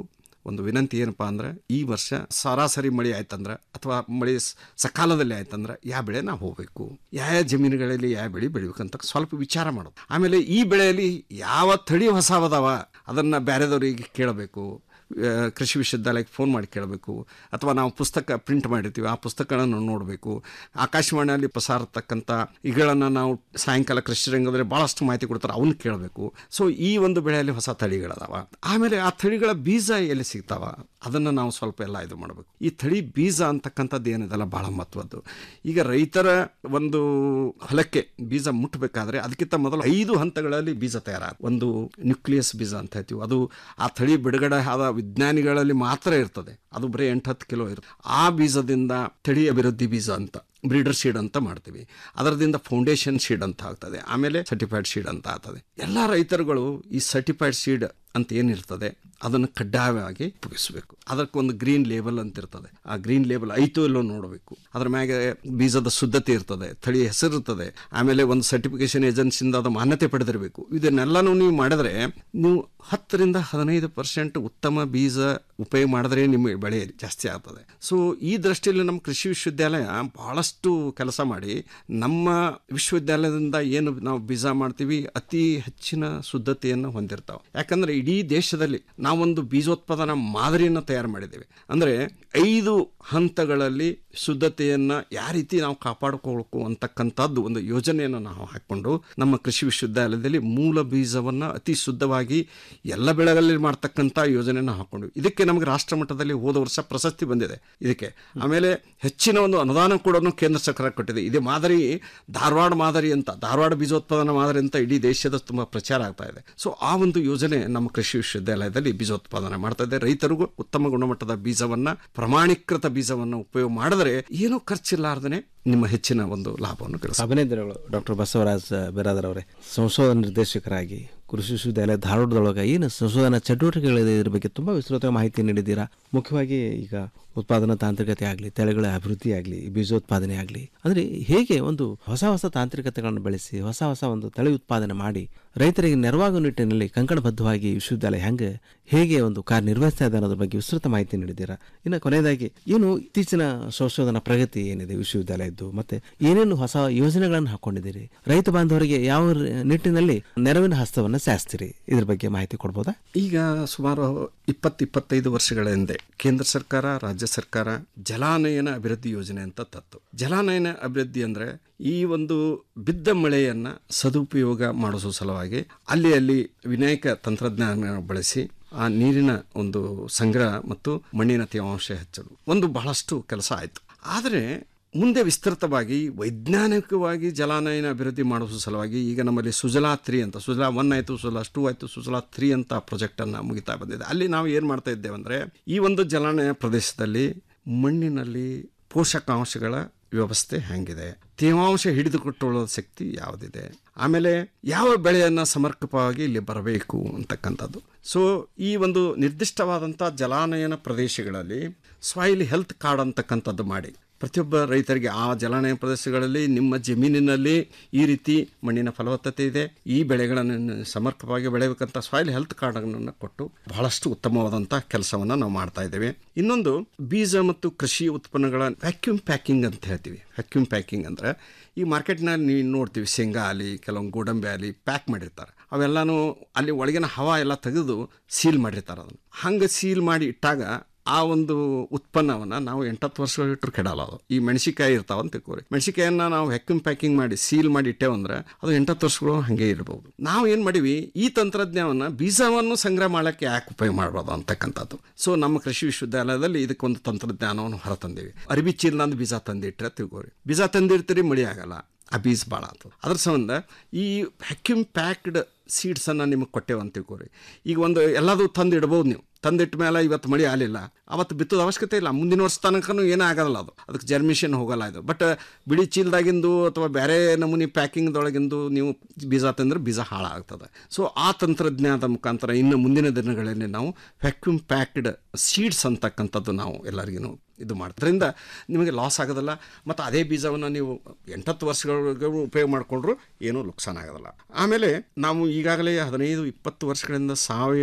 ಒಂದು ವಿನಂತಿ ಏನಪ್ಪಾ ಅಂದ್ರೆ ಈ ವರ್ಷ ಸರಾಸರಿ ಮಳೆ ಆಯ್ತಂದ್ರೆ ಅಥವಾ ಮಳೆ ಸ- ಸಕಾಲದಲ್ಲಿ ಆಯ್ತಂದ್ರೆ ಯಾವ ಬೆಳೆ ನಾವು ಹೋಗಬೇಕು ಯಾವ ಜಮೀನುಗಳಲ್ಲಿ ಯಾವ ಬೆಳೆ ಬೆಳಿಬೇಕಂತ ಸ್ವಲ್ಪ ವಿಚಾರ ಮಾಡೋದು ಆಮೇಲೆ ಈ ಬೆಳೆಯಲ್ಲಿ ಯಾವ ತಳಿ ಹೊಸವದಾವ ಅದನ್ನು ಬೇರೆದವರಿಗೆ ಕೇಳಬೇಕು ಆ, ಕೃಷಿ ವಿಶ್ವವಿದ್ಯಾಲಯಕ್ಕೆ ಫೋನ್ ಮಾಡಿ ಕೇಳಬೇಕು ಅಥವಾ ನಾವು ಪುಸ್ತಕ ಪ್ರಿಂಟ್ ಮಾಡಿರ್ತೀವಿ ಆ ಪುಸ್ತಕಗಳನ್ನು ನೋಡಬೇಕು ಆಕಾಶವಾಣಿಯಲ್ಲಿ ಪ್ರಸಾರ ಇರ್ತಕ್ಕಂಥ ಇಗಳನ್ನು ನಾವು ಸಾಯಂಕಾಲ ಕೃಷಿ ರಂಗದಲ್ಲಿ ಭಾಳಷ್ಟು ಮಾಹಿತಿ ಕೊಡ್ತಾರೆ ಅವನ್ನ ಕೇಳಬೇಕು ಸೊ ಈ ಒಂದು ಬೆಳೆಯಲ್ಲಿ ಹೊಸ ತಳಿಗಳದಾವ ಆಮೇಲೆ ಆ ತಳಿಗಳ ಬೀಜ ಎಲ್ಲಿ ಸಿಗ್ತಾವ ಅದನ್ನು ನಾವು ಸ್ವಲ್ಪ ಎಲ್ಲ ಇದು ಮಾಡಬೇಕು ಈ ತಳಿ ಬೀಜ ಅಂತಕ್ಕಂಥದ್ದು ಏನಿದೆಲ್ಲ ಭಾಳ ಮಹತ್ವದ್ದು ಈಗ ರೈತರ ಒಂದು ಹೊಲಕ್ಕೆ ಬೀಜ ಮುಟ್ಟಬೇಕಾದ್ರೆ ಅದಕ್ಕಿಂತ ಮೊದಲು ಐದು ಹಂತಗಳಲ್ಲಿ ಬೀಜ ತಯಾರಾಗ ಒಂದು ನ್ಯೂಕ್ಲಿಯಸ್ ಬೀಜ ಅಂತ ಹೇಳ್ತೀವಿ ಅದು ಆ ತಳಿ ಬಿಡುಗಡೆ ಆದ ವಿಜ್ಞಾನಿಗಳಲ್ಲಿ ಮಾತ್ರ ಇರ್ತದೆ ಅದು ಬರೀ ಎಂಟು ಹತ್ತು ಕಿಲೋ ಇರುತ್ತೆ ಆ ಬೀಜದಿಂದ ತಳಿ ಅಭಿವೃದ್ಧಿ ಬೀಜ ಅಂತ ಬ್ರೀಡರ್ ಶೀಡ್ ಅಂತ ಮಾಡ್ತೀವಿ ಅದರದಿಂದ ಫೌಂಡೇಶನ್ ಶೀಡ್ ಅಂತ ಆಗ್ತದೆ ಆಮೇಲೆ ಸರ್ಟಿಫೈಡ್ ಶೀಡ್ ಅಂತ ಆಗ್ತದೆ ಎಲ್ಲ ರೈತರುಗಳು ಈ ಸರ್ಟಿಫೈಡ್ ಶೀಡ್ ಅಂತ ಏನಿರ್ತದೆ ಅದನ್ನು ಕಡ್ಡಾಯವಾಗಿ ಮುಗಿಸ್ಬೇಕು ಅದಕ್ಕೊಂದು ಗ್ರೀನ್ ಲೇಬಲ್ ಅಂತ ಇರ್ತದೆ ಆ ಗ್ರೀನ್ ಲೇಬಲ್ ಐತು ಇಲ್ಲೋ ನೋಡಬೇಕು ಅದ್ರ ಮ್ಯಾಗೆ ಬೀಜದ ಶುದ್ಧತೆ ಇರ್ತದೆ ತಳಿ ಹೆಸರು ಇರ್ತದೆ ಆಮೇಲೆ ಒಂದು ಸರ್ಟಿಫಿಕೇಶನ್ ಏಜೆನ್ಸಿಯಿಂದ ಅದು ಮಾನ್ಯತೆ ಪಡೆದಿರಬೇಕು ಇದನ್ನೆಲ್ಲನೂ ನೀವು ಮಾಡಿದ್ರೆ ನೀವು ಹತ್ತರಿಂದ ಹದಿನೈದು ಪರ್ಸೆಂಟ್ ಉತ್ತಮ ಬೀಜ ಉಪಯೋಗ ಮಾಡಿದ್ರೆ ನಿಮ್ಮ ಬೆಳೆ ಜಾಸ್ತಿ ಆಗ್ತದೆ ಸೊ ಈ ದೃಷ್ಟಿಯಲ್ಲಿ ನಮ್ಮ ಕೃಷಿ ವಿಶ್ವವಿದ್ಯಾಲಯ ಬಹಳಷ್ಟು ಕೆಲಸ ಮಾಡಿ ನಮ್ಮ ವಿಶ್ವವಿದ್ಯಾಲಯದಿಂದ ಏನು ನಾವು ಬೀಜ ಮಾಡ್ತೀವಿ ಅತಿ ಹೆಚ್ಚಿನ ಶುದ್ಧತೆಯನ್ನು ಹೊಂದಿರ್ತಾವೆ ಯಾಕಂದ್ರೆ ಇಡೀ ದೇಶದಲ್ಲಿ ನಾವೊಂದು ಬೀಜೋತ್ಪಾದನಾ ಮಾದರಿಯನ್ನು ತಯಾರು ಮಾಡಿದ್ದೇವೆ ಅಂದರೆ ಐದು ಹಂತಗಳಲ್ಲಿ ಶುದ್ಧತೆಯನ್ನು ಯಾವ ರೀತಿ ನಾವು ಕಾಪಾಡಿಕೊಳ್ಬೇಕು ಅಂತಕ್ಕಂಥದ್ದು ಒಂದು ಯೋಜನೆಯನ್ನು ನಾವು ಹಾಕ್ಕೊಂಡು ನಮ್ಮ ಕೃಷಿ ವಿಶ್ವವಿದ್ಯಾಲಯದಲ್ಲಿ ಮೂಲ ಬೀಜವನ್ನು ಅತಿ ಶುದ್ಧವಾಗಿ ಎಲ್ಲ ಬೆಳೆಗಳಲ್ಲಿ ಮಾಡ್ತಕ್ಕಂಥ ಯೋಜನೆಯನ್ನು ಹಾಕ್ಕೊಂಡು ಇದಕ್ಕೆ ನಮಗೆ ರಾಷ್ಟ್ರ ಮಟ್ಟದಲ್ಲಿ ಹೋದ ವರ್ಷ ಪ್ರಶಸ್ತಿ ಬಂದಿದೆ ಇದಕ್ಕೆ ಆಮೇಲೆ ಹೆಚ್ಚಿನ ಒಂದು ಅನುದಾನ ಕೂಡ ಕೇಂದ್ರ ಸರ್ಕಾರ ಕೊಟ್ಟಿದೆ ಇದೇ ಮಾದರಿ ಧಾರವಾಡ ಮಾದರಿ ಅಂತ ಧಾರವಾಡ ಬೀಜೋತ್ಪಾದನಾ ಮಾದರಿ ಅಂತ ಇಡೀ ದೇಶದ ತುಂಬ ಪ್ರಚಾರ ಆಗ್ತಾ ಇದೆ ಸೊ ಆ ಒಂದು ಯೋಜನೆ ನಮ್ಮ ಕೃಷಿ ವಿಶ್ವವಿದ್ಯಾಲಯದಲ್ಲಿ ಬೀಜೋತ್ಪಾದನೆ ಮಾಡ್ತಾ ಇದೆ ರೈತರಿಗೂ ಉತ್ತಮ ಗುಣಮಟ್ಟದ ಬೀಜವನ್ನ ಪ್ರಮಾಣೀಕೃತ ಬೀಜವನ್ನು ಉಪಯೋಗ ಮಾಡಿದ್ರೆ ಏನೂ ಖರ್ಚಿಲ್ಲಾರ್ದೇ ನಿಮ್ಮ ಹೆಚ್ಚಿನ ಒಂದು ಲಾಭವನ್ನು ಗಳಿಸ ಅಭಿನಂದನೆಗಳು ಡಾಕ್ಟರ್ ಬಸವರಾಜ್ ಬಿರಾದರ್ ಅವರೇ ಸಂಶೋಧನಾ ನಿರ್ದೇಶಕರಾಗಿ ಕೃಷಿ ವಿಶ್ವವಿದ್ಯಾಲಯ ಧಾರವಾಡದೊಳಗೆ ಏನು ಸಂಶೋಧನಾ ಚಟುವಟಿಕೆಗಳಿದೆ ಇದ್ರ ಬಗ್ಗೆ ತುಂಬ ವಿಸ್ತೃತ ಮಾಹಿತಿ ನೀಡಿದ್ದೀರಾ ಮುಖ್ಯವಾಗಿ ಈಗ ಉತ್ಪಾದನಾ ತಾಂತ್ರಿಕತೆ ಆಗಲಿ ತಳಿಗಳ ಅಭಿವೃದ್ಧಿ ಆಗಲಿ ಬೀಜೋತ್ಪಾದನೆ ಆಗಲಿ ಅಂದರೆ ಹೇಗೆ ಒಂದು ಹೊಸ ಹೊಸ ತಾಂತ್ರಿಕತೆಗಳನ್ನು ಬೆಳೆಸಿ ಹೊಸ ಹೊಸ ಒಂದು ತಳಿ ಉತ್ಪಾದನೆ ಮಾಡಿ ರೈತರಿಗೆ ನೆರವಾಗುವ ನಿಟ್ಟಿನಲ್ಲಿ ಕಂಕಣಬದ್ಧವಾಗಿ ವಿಶ್ವವಿದ್ಯಾಲಯ ಹೆಂಗೆ ಹೇಗೆ ಒಂದು ಕಾರ್ಯನಿರ್ವಹಿಸ್ತಾ ಇದೆ ಅನ್ನೋದ್ರ ಬಗ್ಗೆ ವಿಸ್ತೃತ ಮಾಹಿತಿ ನೀಡಿದ್ದೀರಾ ಇನ್ನು ಕೊನೆಯದಾಗಿ ಏನು ಇತ್ತೀಚಿನ ಸಂಶೋಧನಾ ಪ್ರಗತಿ ಏನಿದೆ ವಿಶ್ವವಿದ್ಯಾಲಯದ್ದು ಮತ್ತೆ ಏನೇನು ಹೊಸ ಯೋಜನೆಗಳನ್ನು ಹಾಕೊಂಡಿದ್ದೀರಿ ರೈತ ಬಾಂಧವರಿಗೆ ಯಾವ ರ- ನಿಟ್ಟಿನಲ್ಲಿ ನೆರವಿನ ಹಸ್ತವನ್ನು ಸಾಸ್ತೀರಿ ಇದ್ರ ಬಗ್ಗೆ ಮಾಹಿತಿ ಕೊಡ್ಬೋದಾ ಈಗ ಸುಮಾರು ಇಪ್ಪತ್ತು ಇಪ್ಪತ್ತೈದು ವರ್ಷಗಳ ಹಿಂದೆ ಕೇಂದ್ರ ಸರ್ಕಾರ ರಾಜ್ಯ ಸರ್ಕಾರ ಜಲಾನಯನ ಅಭಿವೃದ್ಧಿ ಯೋಜನೆ ಅಂತ ತತ್ತು ಜಲಾನಯನ ಅಭಿವೃದ್ಧಿ ಅಂದ್ರೆ ಈ ಒಂದು ಬಿದ್ದ ಮಳೆಯನ್ನ ಸದುಪಯೋಗ ಮಾಡಿಸೋ ಸಲುವಾಗಿ ಅಲ್ಲಿ ಅಲ್ಲಿ ವಿನಾಯಕ ತಂತ್ರಜ್ಞಾನ ಬಳಸಿ ಆ ನೀರಿನ ಒಂದು ಸಂಗ್ರಹ ಮತ್ತು ಮಣ್ಣಿನ ತೇವಾಂಶ ಹೆಚ್ಚಲು ಒಂದು ಬಹಳಷ್ಟು ಕೆಲಸ ಆಯಿತು ಆದರೆ ಮುಂದೆ ವಿಸ್ತೃತವಾಗಿ ವೈಜ್ಞಾನಿಕವಾಗಿ ಜಲಾನಯನ ಅಭಿವೃದ್ಧಿ ಮಾಡುವ ಸಲುವಾಗಿ ಈಗ ನಮ್ಮಲ್ಲಿ ಸುಜಲಾ ತ್ರೀ ಅಂತ ಸುಜಲಾ ಒನ್ ಆಯಿತು ಸುಜಲಾ ಟೂ ಆಯಿತು ಸುಜಲಾ ತ್ರೀ ಅಂತ ಪ್ರಾಜೆಕ್ಟನ್ನು ಮುಗಿತಾ ಬಂದಿದೆ ಅಲ್ಲಿ ನಾವು ಏನು ಮಾಡ್ತಾ ಇದ್ದೇವೆ ಅಂದರೆ ಈ ಒಂದು ಜಲಾನಯ ಪ್ರದೇಶದಲ್ಲಿ ಮಣ್ಣಿನಲ್ಲಿ ಪೋಷಕಾಂಶಗಳ ವ್ಯವಸ್ಥೆ ಹೆಂಗಿದೆ ತೇವಾಂಶ ಹಿಡಿದುಕೊಟ್ಟುಕೊಳ್ಳೋ ಶಕ್ತಿ ಯಾವುದಿದೆ ಆಮೇಲೆ ಯಾವ ಬೆಳೆಯನ್ನು ಸಮರ್ಪಕವಾಗಿ ಇಲ್ಲಿ ಬರಬೇಕು ಅಂತಕ್ಕಂಥದ್ದು ಸೊ ಈ ಒಂದು ನಿರ್ದಿಷ್ಟವಾದಂಥ ಜಲಾನಯನ ಪ್ರದೇಶಗಳಲ್ಲಿ ಸಾಯಿಲ್ ಹೆಲ್ತ್ ಕಾರ್ಡ್ ಅಂತಕ್ಕಂಥದ್ದು ಮಾಡಿ ಪ್ರತಿಯೊಬ್ಬ ರೈತರಿಗೆ ಆ ಜಲಾನಯನ ಪ್ರದೇಶಗಳಲ್ಲಿ ನಿಮ್ಮ ಜಮೀನಿನಲ್ಲಿ ಈ ರೀತಿ ಮಣ್ಣಿನ ಫಲವತ್ತತೆ ಇದೆ ಈ ಬೆಳೆಗಳನ್ನು ಸಮರ್ಪಕವಾಗಿ ಬೆಳೆಯಬೇಕಂತ ಸಾಯಿಲ್ ಹೆಲ್ತ್ ಕಾರ್ಡನ್ನು ಕೊಟ್ಟು ಬಹಳಷ್ಟು ಉತ್ತಮವಾದಂಥ ಕೆಲಸವನ್ನು ನಾವು ಮಾಡ್ತಾ ಇದ್ದೇವೆ ಇನ್ನೊಂದು ಬೀಜ ಮತ್ತು ಕೃಷಿ ಉತ್ಪನ್ನಗಳ ವ್ಯಾಕ್ಯೂಮ್ ಪ್ಯಾಕಿಂಗ್ ಅಂತ ಹೇಳ್ತೀವಿ ವ್ಯಾಕ್ಯೂಮ್ ಪ್ಯಾಕಿಂಗ್ ಅಂದರೆ ಈ ಮಾರ್ಕೆಟ್ನಲ್ಲಿ ನೀವು ನೋಡ್ತೀವಿ ಶೇಂಗಾ ಆಗಲಿ ಕೆಲವೊಂದು ಗೋಡಂಬಿ ಆಗಲಿ ಪ್ಯಾಕ್ ಮಾಡಿರ್ತಾರೆ ಅವೆಲ್ಲನೂ ಅಲ್ಲಿ ಒಳಗಿನ ಹವಾ ಎಲ್ಲ ತೆಗೆದು ಸೀಲ್ ಮಾಡಿರ್ತಾರೆ ಅದನ್ನು ಹಂಗೆ ಸೀಲ್ ಮಾಡಿ ಇಟ್ಟಾಗ ಆ ಒಂದು ಉತ್ಪನ್ನವನ್ನು ನಾವು ಎಂಟತ್ತು ವರ್ಷಗಳು ಇಟ್ಟರು ಕೆಡಲ್ಲ ಅದು ಈ ಮೆಣಸಿಕಾಯಿ ಇರ್ತಾವ ಅಂತ ತಿಳ್ಕೊರಿ ಮೆಣಸಿಕಾಯನ್ನ ನಾವು ಹೆಕ್ಕಿಮ್ ಪ್ಯಾಕಿಂಗ್ ಮಾಡಿ ಸೀಲ್ ಮಾಡಿ ಇಟ್ಟೇವಂದ್ರೆ ಅದು ಎಂಟತ್ತು ವರ್ಷಗಳು ಹಾಗೆ ಇರ್ಬೋದು ನಾವು ಏನು ಮಾಡಿವಿ ಈ ತಂತ್ರಜ್ಞಾನವನ್ನು ಬೀಜವನ್ನು ಸಂಗ್ರಹ ಮಾಡೋಕ್ಕೆ ಯಾಕೆ ಉಪಯೋಗ ಮಾಡ್ಬೋದು ಅಂತಕ್ಕಂಥದ್ದು ಸೊ ನಮ್ಮ ಕೃಷಿ ವಿಶ್ವವಿದ್ಯಾಲಯದಲ್ಲಿ ಇದಕ್ಕೊಂದು ತಂತ್ರಜ್ಞಾನವನ್ನು ಹೊರತಂದೀವಿ ಅರಿಬಿ ಚೀಲದಿಂದ ಬೀಜ ತಂದಿಟ್ರೆ ತಿಳ್ಕೊರಿ ಬೀಜ ತಂದಿರ್ತೀರಿ ಮಳಿ ಆಗಲ್ಲ ಆ ಬೀಜ ಭಾಳ ಆಗ್ತದೆ ಅದ್ರ ಸಂಬಂಧ ಈ ವ್ಯಾಕ್ಯೂಮ್ ಪ್ಯಾಕ್ಡ್ ಸೀಡ್ಸನ್ನು ನಿಮಗೆ ಕೊಟ್ಟೇವೆ ಅಂತ ತಿಳ್ಕೊರಿ ಈಗ ಒಂದು ಎಲ್ಲದೂ ತಂದು ಇಡ್ಬೋದು ನೀವು ತಂದಿಟ್ಟ ಮೇಲೆ ಇವತ್ತು ಮಳೆ ಆಗಲಿಲ್ಲ ಅವತ್ತು ಬಿತ್ತೋದು ಅವಶ್ಯಕತೆ ಇಲ್ಲ ಮುಂದಿನ ವರ್ಷ ತನಕನೂ ಏನೂ ಆಗೋಲ್ಲ ಅದು ಅದಕ್ಕೆ ಜರ್ಮಿಷನ್ ಹೋಗಲ್ಲ ಇದು ಬಟ್ ಬಿಳಿ ಚೀಲದಾಗಿಂದು ಅಥವಾ ಬೇರೆ ನಮೂನಿ ಪ್ಯಾಕಿಂಗ್ದೊಳಗಿಂದು ನೀವು ಬೀಜ ತಂದ್ರೆ ಬೀಜ ಹಾಳಾಗ್ತದೆ ಸೊ ಆ ತಂತ್ರಜ್ಞಾನದ ಮುಖಾಂತರ ಇನ್ನು ಮುಂದಿನ ದಿನಗಳಲ್ಲಿ ನಾವು ವ್ಯಾಕ್ಯೂಮ್ ಪ್ಯಾಕ್ಡ್ ಸೀಡ್ಸ್ ಅಂತಕ್ಕಂಥದ್ದು ನಾವು ಎಲ್ಲರಿಗೂ ಇದು ಮಾಡೋದ್ರಿಂದ ನಿಮಗೆ ಲಾಸ್ ಆಗೋದಿಲ್ಲ ಮತ್ತು ಅದೇ ಬೀಜವನ್ನು ನೀವು ಎಂಟತ್ತು ವರ್ಷಗಳವರೆಗೂ ಉಪಯೋಗ ಮಾಡಿಕೊಂಡ್ರು ಏನೂ ನುಕ್ಸಾನ ಆಗೋದಿಲ್ಲ ಆಮೇಲೆ ನಾವು ಈಗಾಗಲೇ ಹದಿನೈದು ಇಪ್ಪತ್ತು ವರ್ಷಗಳಿಂದ ಸಾವಯವ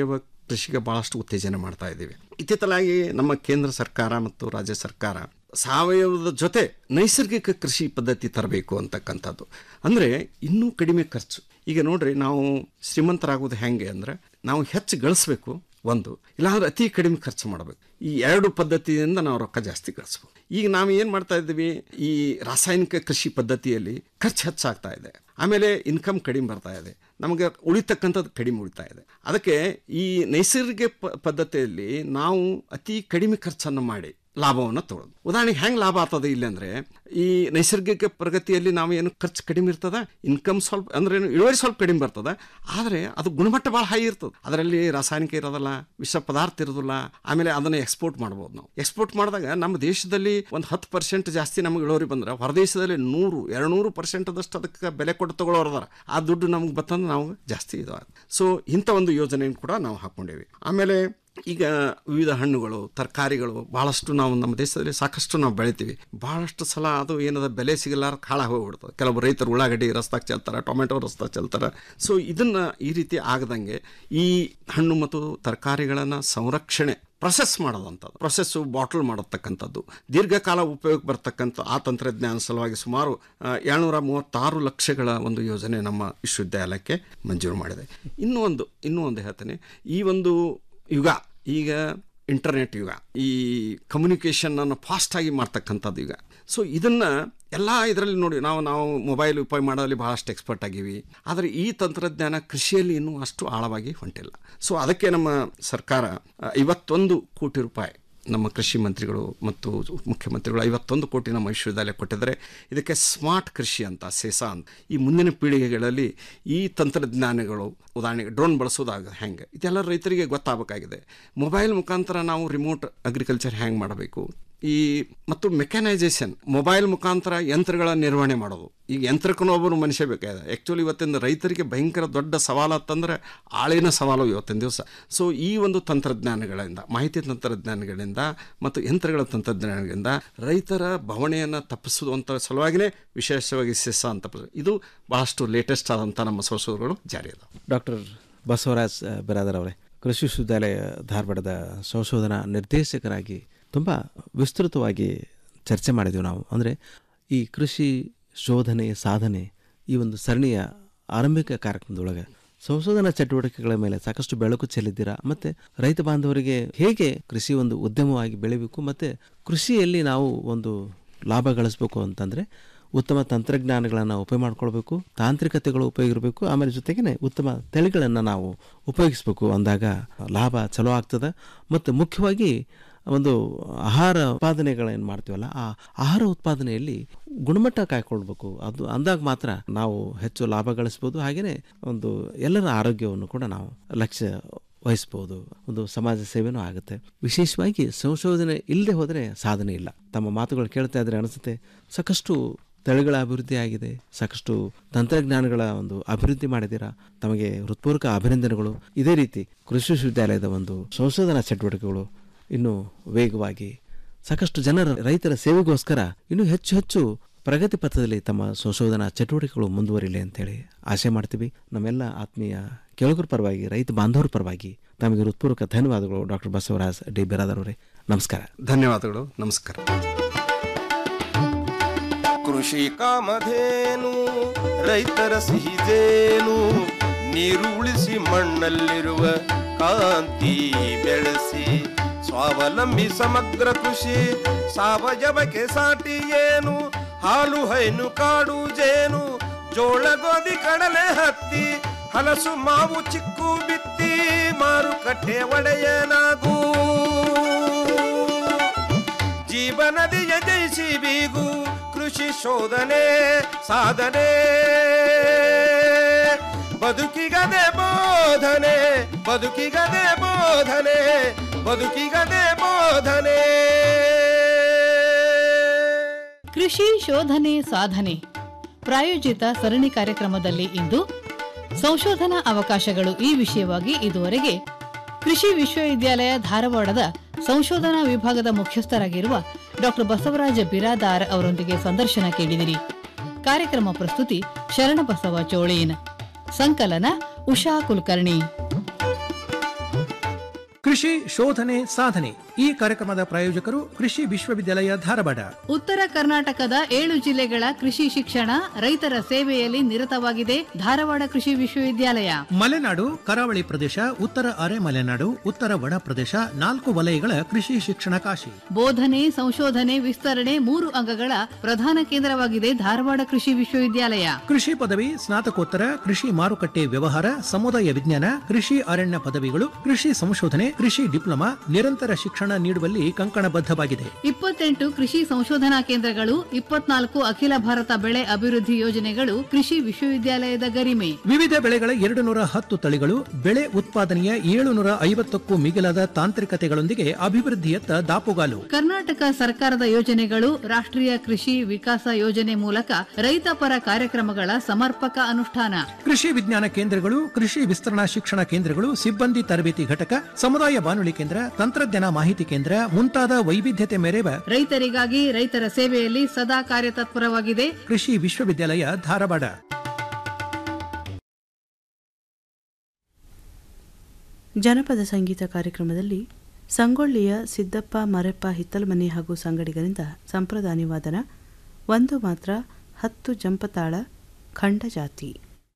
ಕೃಷಿಗೆ ಭಾಳಷ್ಟು ಉತ್ತೇಜನ ಮಾಡ್ತಾ ಇದ್ದೀವಿ ಇತ್ತಿತ್ತಲಾಗಿ ನಮ್ಮ ಕೇಂದ್ರ ಸರ್ಕಾರ ಮತ್ತು ರಾಜ್ಯ ಸರ್ಕಾರ ಸಾವಯವದ ಜೊತೆ ನೈಸರ್ಗಿಕ ಕೃಷಿ ಪದ್ಧತಿ ತರಬೇಕು ಅಂತಕ್ಕಂಥದ್ದು ಅಂದರೆ ಇನ್ನೂ ಕಡಿಮೆ ಖರ್ಚು ಈಗ ನೋಡ್ರಿ ನಾವು ಶ್ರೀಮಂತರಾಗೋದು ಹೆಂಗೆ ಅಂದರೆ ನಾವು ಹೆಚ್ಚು ಗಳಿಸ್ಬೇಕು ಒಂದು ಇಲ್ಲಾಂದ್ರೆ ಅತಿ ಕಡಿಮೆ ಖರ್ಚು ಮಾಡಬೇಕು ಈ ಎರಡು ಪದ್ಧತಿಯಿಂದ ನಾವು ರೊಕ್ಕ ಜಾಸ್ತಿ ಗಳಿಸ್ಬೇಕು ಈಗ ನಾವು ಏನು ಮಾಡ್ತಾ ಇದ್ದೀವಿ ಈ ರಾಸಾಯನಿಕ ಕೃಷಿ ಪದ್ಧತಿಯಲ್ಲಿ ಖರ್ಚು ಹೆಚ್ಚಾಗ್ತಾ ಇದೆ ಆಮೇಲೆ ಇನ್ಕಮ್ ಕಡಿಮೆ ಬರ್ತಾ ಇದೆ ನಮಗೆ ಉಳಿತಕ್ಕಂಥದ್ದು ಕಡಿಮೆ ಉಳಿತಾ ಇದೆ ಅದಕ್ಕೆ ಈ ನೈಸರ್ಗಿಕ ಪ ಪದ್ಧತಿಯಲ್ಲಿ ನಾವು ಅತಿ ಕಡಿಮೆ ಖರ್ಚನ್ನು ಮಾಡಿ ಲಾಭವನ್ನು ತಗೊಳ್ಳೋದು ಉದಾಹರಣೆಗೆ ಹೆಂಗೆ ಲಾಭ ಆಗ್ತದೆ ಇಲ್ಲಿ ಅಂದರೆ ಈ ನೈಸರ್ಗಿಕ ಪ್ರಗತಿಯಲ್ಲಿ ನಾವು ಏನು ಖರ್ಚು ಕಡಿಮೆ ಇರ್ತದ ಇನ್ಕಮ್ ಸ್ವಲ್ಪ ಅಂದ್ರೆ ಏನು ಇಳುವರಿ ಸ್ವಲ್ಪ ಕಡಿಮೆ ಬರ್ತದೆ ಆದರೆ ಅದು ಗುಣಮಟ್ಟ ಭಾಳ ಹೈ ಇರ್ತದೆ ಅದರಲ್ಲಿ ರಾಸಾಯನಿಕ ಇರೋದಲ್ಲ ವಿಷ ಪದಾರ್ಥ ಇರೋದಿಲ್ಲ ಆಮೇಲೆ ಅದನ್ನು ಎಕ್ಸ್ಪೋರ್ಟ್ ಮಾಡ್ಬೋದು ನಾವು ಎಕ್ಸ್ಪೋರ್ಟ್ ಮಾಡಿದಾಗ ನಮ್ಮ ದೇಶದಲ್ಲಿ ಒಂದು ಹತ್ತು ಪರ್ಸೆಂಟ್ ಜಾಸ್ತಿ ನಮಗೆ ಇಳುವರಿ ಬಂದ್ರೆ ಹೊರದೇಶದಲ್ಲಿ ನೂರು ಎರಡು ನೂರು ಪರ್ಸೆಂಟದಷ್ಟು ಅದಕ್ಕೆ ಬೆಲೆ ಕೊಟ್ಟು ತಗೊಳ್ಳೋರು ಅದಾರ ಆ ದುಡ್ಡು ನಮ್ಗೆ ಬತ್ತಂದ್ರೆ ನಾವು ಜಾಸ್ತಿ ಇದು ಸೊ ಇಂಥ ಒಂದು ಯೋಜನೆಯನ್ನು ಕೂಡ ನಾವು ಹಾಕ್ಕೊಂಡೇವಿ ಆಮೇಲೆ ಈಗ ವಿವಿಧ ಹಣ್ಣುಗಳು ತರಕಾರಿಗಳು ಭಾಳಷ್ಟು ನಾವು ನಮ್ಮ ದೇಶದಲ್ಲಿ ಸಾಕಷ್ಟು ನಾವು ಬೆಳಿತೀವಿ ಭಾಳಷ್ಟು ಸಲ ಅದು ಏನದ ಬೆಲೆ ಸಿಗಲಾರ ಕಾಳ ಹೋಗ್ಬಿಡ್ತದೆ ಕೆಲವು ರೈತರು ಉಳ್ಳಾಗಡ್ಡಿ ರಸ್ತಾಗ ಚೆಲ್ತಾರೆ ಟೊಮೆಟೊ ರಸ್ತಾಗ ಚೆಲ್ತಾರೆ ಸೊ ಇದನ್ನು ಈ ರೀತಿ ಆಗದಂಗೆ ಈ ಹಣ್ಣು ಮತ್ತು ತರಕಾರಿಗಳನ್ನು ಸಂರಕ್ಷಣೆ ಪ್ರೊಸೆಸ್ ಮಾಡೋದಂಥದ್ದು ಪ್ರೊಸೆಸ್ಸು ಬಾಟಲ್ ಮಾಡತಕ್ಕಂಥದ್ದು ದೀರ್ಘಕಾಲ ಉಪಯೋಗ ಬರ್ತಕ್ಕಂಥ ಆ ತಂತ್ರಜ್ಞಾನ ಸಲುವಾಗಿ ಸುಮಾರು ಏಳ್ನೂರ ಮೂವತ್ತಾರು ಲಕ್ಷಗಳ ಒಂದು ಯೋಜನೆ ನಮ್ಮ ವಿಶ್ವವಿದ್ಯಾಲಯಕ್ಕೆ ಮಂಜೂರು ಮಾಡಿದೆ ಇನ್ನೂ ಒಂದು ಇನ್ನೂ ಒಂದು ಹೇಳ್ತೇನೆ ಈ ಒಂದು ಯುಗ ಈಗ ಇಂಟರ್ನೆಟ್ ಯುಗ ಈ ಕಮ್ಯುನಿಕೇಷನನ್ನು ಫಾಸ್ಟಾಗಿ ಮಾಡ್ತಕ್ಕಂಥದ್ದು ಈಗ ಸೊ ಇದನ್ನು ಎಲ್ಲ ಇದರಲ್ಲಿ ನೋಡಿ ನಾವು ನಾವು ಮೊಬೈಲ್ ಉಪಯೋಗ ಮಾಡೋದಲ್ಲಿ ಭಾಳಷ್ಟು ಎಕ್ಸ್ಪರ್ಟ್ ಆಗಿವಿ ಆದರೆ ಈ ತಂತ್ರಜ್ಞಾನ ಕೃಷಿಯಲ್ಲಿ ಇನ್ನೂ ಅಷ್ಟು ಆಳವಾಗಿ ಹೊಂಟಿಲ್ಲ ಸೊ ಅದಕ್ಕೆ ನಮ್ಮ ಸರ್ಕಾರ ಐವತ್ತೊಂದು ಕೋಟಿ ರೂಪಾಯಿ ನಮ್ಮ ಕೃಷಿ ಮಂತ್ರಿಗಳು ಮತ್ತು ಮುಖ್ಯಮಂತ್ರಿಗಳು ಐವತ್ತೊಂದು ಕೋಟಿ ನಮ್ಮ ವಿಶ್ವವಿದ್ಯಾಲಯ ಕೊಟ್ಟಿದ್ದಾರೆ ಇದಕ್ಕೆ ಸ್ಮಾರ್ಟ್ ಕೃಷಿ ಅಂತ ಸೇಸಾ ಅಂತ ಈ ಮುಂದಿನ ಪೀಳಿಗೆಗಳಲ್ಲಿ ಈ ತಂತ್ರಜ್ಞಾನಗಳು ಉದಾಹರಣೆಗೆ ಡ್ರೋನ್ ಬಳಸೋದಾಗ ಹೆಂಗೆ ಇದೆಲ್ಲ ರೈತರಿಗೆ ಗೊತ್ತಾಗಬೇಕಾಗಿದೆ ಮೊಬೈಲ್ ಮುಖಾಂತರ ನಾವು ರಿಮೋಟ್ ಅಗ್ರಿಕಲ್ಚರ್ ಹೆಂಗೆ ಮಾಡಬೇಕು ಈ ಮತ್ತು ಮೆಕ್ಯಾನೈಸೇಷನ್ ಮೊಬೈಲ್ ಮುಖಾಂತರ ಯಂತ್ರಗಳ ನಿರ್ವಹಣೆ ಮಾಡೋದು ಈಗ ಯಂತ್ರಕ್ಕೂ ಒಬ್ಬರು ಮನುಷ್ಯ ಬೇಕಾಗಿದೆ ಆ್ಯಕ್ಚುಲಿ ಇವತ್ತಿನ ರೈತರಿಗೆ ಭಯಂಕರ ದೊಡ್ಡ ಸವಾಲು ಅಂತಂದರೆ ಆಳಿನ ಸವಾಲು ಇವತ್ತಿನ ದಿವಸ ಸೊ ಈ ಒಂದು ತಂತ್ರಜ್ಞಾನಗಳಿಂದ ಮಾಹಿತಿ ತಂತ್ರಜ್ಞಾನಗಳಿಂದ ಮತ್ತು ಯಂತ್ರಗಳ ತಂತ್ರಜ್ಞಾನಗಳಿಂದ ರೈತರ ಬವಣೆಯನ್ನು ತಪ್ಪಿಸುವಂಥ ಸಲುವಾಗಿಯೇ ವಿಶೇಷವಾಗಿ ಸೆಸ ಅಂತ ಇದು ಭಾಳಷ್ಟು ಲೇಟೆಸ್ಟ್ ಆದಂಥ ನಮ್ಮ ಸಂಶೋಧನೆಗಳು ಜಾರಿ ಅದಾವೆ ಡಾಕ್ಟರ್ ಬಸವರಾಜ್ ಬಿರಾದರ್ ಅವರೇ ಕೃಷಿ ವಿಶ್ವವಿದ್ಯಾಲಯ ಧಾರವಾಡದ ಸಂಶೋಧನಾ ನಿರ್ದೇಶಕರಾಗಿ ತುಂಬ ವಿಸ್ತೃತವಾಗಿ ಚರ್ಚೆ ಮಾಡಿದೆವು ನಾವು ಅಂದರೆ ಈ ಕೃಷಿ ಶೋಧನೆ ಸಾಧನೆ ಈ ಒಂದು ಸರಣಿಯ ಆರಂಭಿಕ ಕಾರ್ಯಕ್ರಮದೊಳಗೆ ಸಂಶೋಧನಾ ಚಟುವಟಿಕೆಗಳ ಮೇಲೆ ಸಾಕಷ್ಟು ಬೆಳಕು ಚೆಲ್ಲಿದ್ದೀರಾ ಮತ್ತು ರೈತ ಬಾಂಧವರಿಗೆ ಹೇಗೆ ಕೃಷಿ ಒಂದು ಉದ್ಯಮವಾಗಿ ಬೆಳಿಬೇಕು ಮತ್ತು ಕೃಷಿಯಲ್ಲಿ ನಾವು ಒಂದು ಲಾಭ ಗಳಿಸ್ಬೇಕು ಅಂತಂದರೆ ಉತ್ತಮ ತಂತ್ರಜ್ಞಾನಗಳನ್ನು ಉಪಯೋಗ ಮಾಡ್ಕೊಳ್ಬೇಕು ತಾಂತ್ರಿಕತೆಗಳು ಉಪಯೋಗ ಇರಬೇಕು ಆಮೇಲೆ ಜೊತೆಗೇ ಉತ್ತಮ ತಳಿಗಳನ್ನು ನಾವು ಉಪಯೋಗಿಸ್ಬೇಕು ಅಂದಾಗ ಲಾಭ ಚಲೋ ಆಗ್ತದೆ ಮತ್ತು ಮುಖ್ಯವಾಗಿ ಒಂದು ಆಹಾರ ಉತ್ಪಾದನೆಗಳೇನು ಮಾಡ್ತೀವಲ್ಲ ಆ ಆಹಾರ ಉತ್ಪಾದನೆಯಲ್ಲಿ ಗುಣಮಟ್ಟ ಕಾಯ್ಕೊಳ್ಬೇಕು ಅದು ಅಂದಾಗ ಮಾತ್ರ ನಾವು ಹೆಚ್ಚು ಲಾಭ ಗಳಿಸ್ಬೋದು ಹಾಗೆಯೇ ಒಂದು ಎಲ್ಲರ ಆರೋಗ್ಯವನ್ನು ಕೂಡ ನಾವು ಲಕ್ಷ್ಯ ವಹಿಸ್ಬೋದು ಒಂದು ಸಮಾಜ ಸೇವೆನೂ ಆಗುತ್ತೆ ವಿಶೇಷವಾಗಿ ಸಂಶೋಧನೆ ಇಲ್ಲದೆ ಹೋದರೆ ಸಾಧನೆ ಇಲ್ಲ ತಮ್ಮ ಮಾತುಗಳು ಕೇಳ್ತಾ ಇದ್ರೆ ಅನಿಸುತ್ತೆ ಸಾಕಷ್ಟು ತಳಿಗಳ ಅಭಿವೃದ್ಧಿ ಆಗಿದೆ ಸಾಕಷ್ಟು ತಂತ್ರಜ್ಞಾನಗಳ ಒಂದು ಅಭಿವೃದ್ಧಿ ಮಾಡಿದ್ದೀರಾ ತಮಗೆ ಹೃತ್ಪೂರ್ವಕ ಅಭಿನಂದನೆಗಳು ಇದೇ ರೀತಿ ಕೃಷಿ ವಿಶ್ವವಿದ್ಯಾಲಯದ ಒಂದು ಸಂಶೋಧನಾ ಚಟುವಟಿಕೆಗಳು ಇನ್ನೂ ವೇಗವಾಗಿ ಸಾಕಷ್ಟು ಜನರ ರೈತರ ಸೇವೆಗೋಸ್ಕರ ಇನ್ನೂ ಹೆಚ್ಚು ಹೆಚ್ಚು ಪ್ರಗತಿ ಪಥದಲ್ಲಿ ತಮ್ಮ ಸಂಶೋಧನಾ ಚಟುವಟಿಕೆಗಳು ಮುಂದುವರಿಲಿ ಅಂತೇಳಿ ಆಶೆ ಮಾಡ್ತೀವಿ ನಮ್ಮೆಲ್ಲ ಆತ್ಮೀಯ ಕೇಳುಗರ ಪರವಾಗಿ ರೈತ ಬಾಂಧವರ ಪರವಾಗಿ ತಮಗೆ ಹೃತ್ಪೂರ್ವಕ ಧನ್ಯವಾದಗಳು ಡಾಕ್ಟರ್ ಬಸವರಾಜ್ ಡಿ ಬಿರಾದರ್ ಅವರೇ ನಮಸ್ಕಾರ ಧನ್ಯವಾದಗಳು ನಮಸ್ಕಾರ ಕೃಷಿ ಕಾಮಧೇನು ರೈತರ ಸಿಹಿದೇನು ನೀರು ಉಳಿಸಿ ಮಣ್ಣಲ್ಲಿರುವ ಕಾಂತಿ ಬೆಳೆಸಿ ಸ್ವಾವಲಂಬಿ ಸಮಗ್ರ ಕೃಷಿ ಸಾವಯವಕ್ಕೆ ಸಾಟಿ ಏನು ಹಾಲು ಹೈನು ಕಾಡು ಜೇನು ಜೋಳ ಗೋಧಿ ಕಡಲೆ ಹತ್ತಿ ಹಲಸು ಮಾವು ಚಿಕ್ಕು ಬಿತ್ತಿ ಮಾರುಕಟ್ಟೆ ಒಡೆಯನಾಗೂ ಜೀವನದಿಯ ಜಯಿಸಿ ಬೀಗು ಕೃಷಿ ಶೋಧನೆ ಸಾಧನೆ ಬದುಕಿಗದೆ ಬೋಧನೆ ಬದುಕಿಗದೆ ಬೋಧನೆ ಬದುಕಿಗದೆ ಬೋಧನೆ ಕೃಷಿ ಶೋಧನೆ ಸಾಧನೆ ಪ್ರಾಯೋಜಿತ ಸರಣಿ ಕಾರ್ಯಕ್ರಮದಲ್ಲಿ ಇಂದು ಸಂಶೋಧನಾ ಅವಕಾಶಗಳು ಈ ವಿಷಯವಾಗಿ ಇದುವರೆಗೆ ಕೃಷಿ ವಿಶ್ವವಿದ್ಯಾಲಯ ಧಾರವಾಡದ ಸಂಶೋಧನಾ ವಿಭಾಗದ ಮುಖ್ಯಸ್ಥರಾಗಿರುವ ಡಾಕ್ಟರ್ ಬಸವರಾಜ ಬಿರಾದಾರ್ ಅವರೊಂದಿಗೆ ಸಂದರ್ಶನ ಕೇಳಿದಿರಿ ಕಾರ್ಯಕ್ರಮ ಪ್ರಸ್ತುತಿ ಶರಣಬಸವ ಚೋಳೇನ್ ಸಂಕಲನ ಉಷಾ ಕುಲಕರ್ಣಿ ಕೃಷಿ ಶೋಧನೆ ಸಾಧನೆ ಈ ಕಾರ್ಯಕ್ರಮದ ಪ್ರಾಯೋಜಕರು ಕೃಷಿ ವಿಶ್ವವಿದ್ಯಾಲಯ ಧಾರವಾಡ ಉತ್ತರ ಕರ್ನಾಟಕದ ಏಳು ಜಿಲ್ಲೆಗಳ ಕೃಷಿ ಶಿಕ್ಷಣ ರೈತರ ಸೇವೆಯಲ್ಲಿ ನಿರತವಾಗಿದೆ ಧಾರವಾಡ ಕೃಷಿ ವಿಶ್ವವಿದ್ಯಾಲಯ ಮಲೆನಾಡು ಕರಾವಳಿ ಪ್ರದೇಶ ಉತ್ತರ ಅರೆ ಮಲೆನಾಡು ಉತ್ತರ ಒಣ ಪ್ರದೇಶ ನಾಲ್ಕು ವಲಯಗಳ ಕೃಷಿ ಶಿಕ್ಷಣ ಕಾಶಿ ಬೋಧನೆ ಸಂಶೋಧನೆ ವಿಸ್ತರಣೆ ಮೂರು ಅಂಗಗಳ ಪ್ರಧಾನ ಕೇಂದ್ರವಾಗಿದೆ ಧಾರವಾಡ ಕೃಷಿ ವಿಶ್ವವಿದ್ಯಾಲಯ ಕೃಷಿ ಪದವಿ ಸ್ನಾತಕೋತ್ತರ ಕೃಷಿ ಮಾರುಕಟ್ಟೆ ವ್ಯವಹಾರ ಸಮುದಾಯ ವಿಜ್ಞಾನ ಕೃಷಿ ಅರಣ್ಯ ಪದವಿಗಳು ಕೃಷಿ ಸಂಶೋಧನೆ ಕೃಷಿ ಡಿಪ್ಲೊಮಾ ನಿರಂತರ ಶಿಕ್ಷಣ ನೀಡುವಲ್ಲಿ ಕಂಕಣಬದ್ಧವಾಗಿದೆ ಇಪ್ಪತ್ತೆಂಟು ಕೃಷಿ ಸಂಶೋಧನಾ ಕೇಂದ್ರಗಳು ಇಪ್ಪತ್ನಾಲ್ಕು ಅಖಿಲ ಭಾರತ ಬೆಳೆ ಅಭಿವೃದ್ಧಿ ಯೋಜನೆಗಳು ಕೃಷಿ ವಿಶ್ವವಿದ್ಯಾಲಯದ ಗರಿಮೆ ವಿವಿಧ ಬೆಳೆಗಳ ಎರಡು ನೂರ ಹತ್ತು ತಳಿಗಳು ಬೆಳೆ ಉತ್ಪಾದನೆಯ ಏಳುನೂರ ಐವತ್ತಕ್ಕೂ ಮಿಗಿಲಾದ ತಾಂತ್ರಿಕತೆಗಳೊಂದಿಗೆ ಅಭಿವೃದ್ಧಿಯತ್ತ ದಾಪುಗಾಲು ಕರ್ನಾಟಕ ಸರ್ಕಾರದ ಯೋಜನೆಗಳು ರಾಷ್ಟ್ರೀಯ ಕೃಷಿ ವಿಕಾಸ ಯೋಜನೆ ಮೂಲಕ ರೈತಪರ ಕಾರ್ಯಕ್ರಮಗಳ ಸಮರ್ಪಕ ಅನುಷ್ಠಾನ ಕೃಷಿ ವಿಜ್ಞಾನ ಕೇಂದ್ರಗಳು ಕೃಷಿ ವಿಸ್ತರಣಾ ಶಿಕ್ಷಣ ಕೇಂದ್ರಗಳು ಸಿಬ್ಬಂದಿ ತರಬೇತಿ ಘಟಕ ಸಮುದಾಯ ಬಾನುಲಿ ಕೇಂದ್ರ ತಂತ್ರಜ್ಞಾನ ಮಾಹಿತಿ ಕೇಂದ್ರ ಮುಂತಾದ ವೈವಿಧ್ಯತೆ ಮೆರೆವ ರೈತರಿಗಾಗಿ ರೈತರ ಸೇವೆಯಲ್ಲಿ ಸದಾ ಕಾರ್ಯತತ್ಪರವಾಗಿದೆ ಕೃಷಿ ವಿಶ್ವವಿದ್ಯಾಲಯ ಧಾರವಾಡ ಜನಪದ ಸಂಗೀತ ಕಾರ್ಯಕ್ರಮದಲ್ಲಿ ಸಂಗೊಳ್ಳಿಯ ಸಿದ್ದಪ್ಪ ಮರೆಪ್ಪ ಹಿತ್ತಲಮನೆ ಹಾಗೂ ಸಂಗಡಿಗರಿಂದ ಸಂಪ್ರದಾನಿ ವಾದನ ಒಂದು ಮಾತ್ರ ಹತ್ತು ಜಂಪತಾಳ ಖಂಡ ಜಾತಿ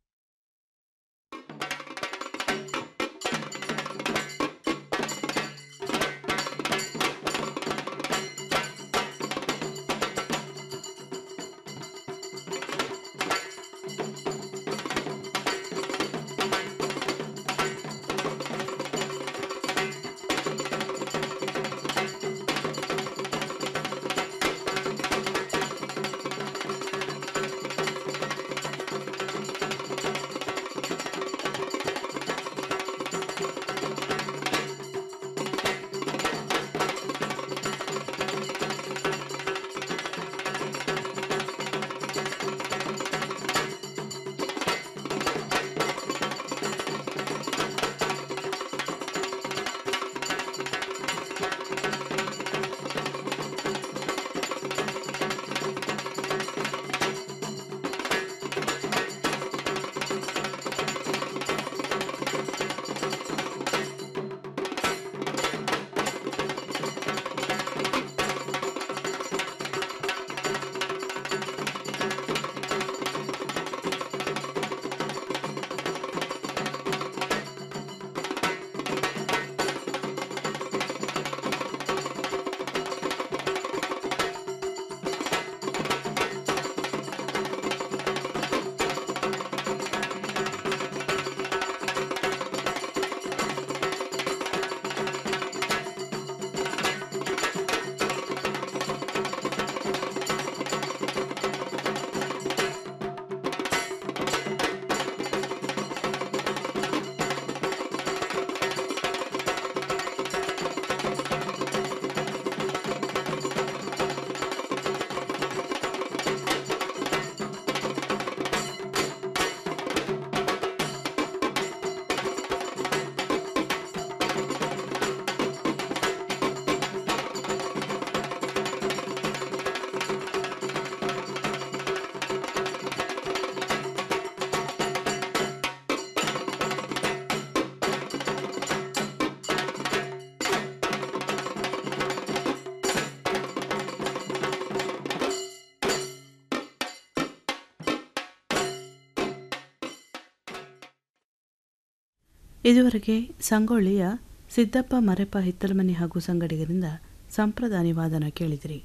ಇದುವರೆಗೆ ಸಂಗೊಳ್ಳಿಯ ಸಿದ್ದಪ್ಪ ಮರೆಪ್ಪ ಹಿತ್ತಲಮನೆ ಹಾಗೂ ಸಂಗಡಿಗರಿಂದ ಸಂಪ್ರದಾನಿ ವಾದನ ಕೇಳಿದಿರಿ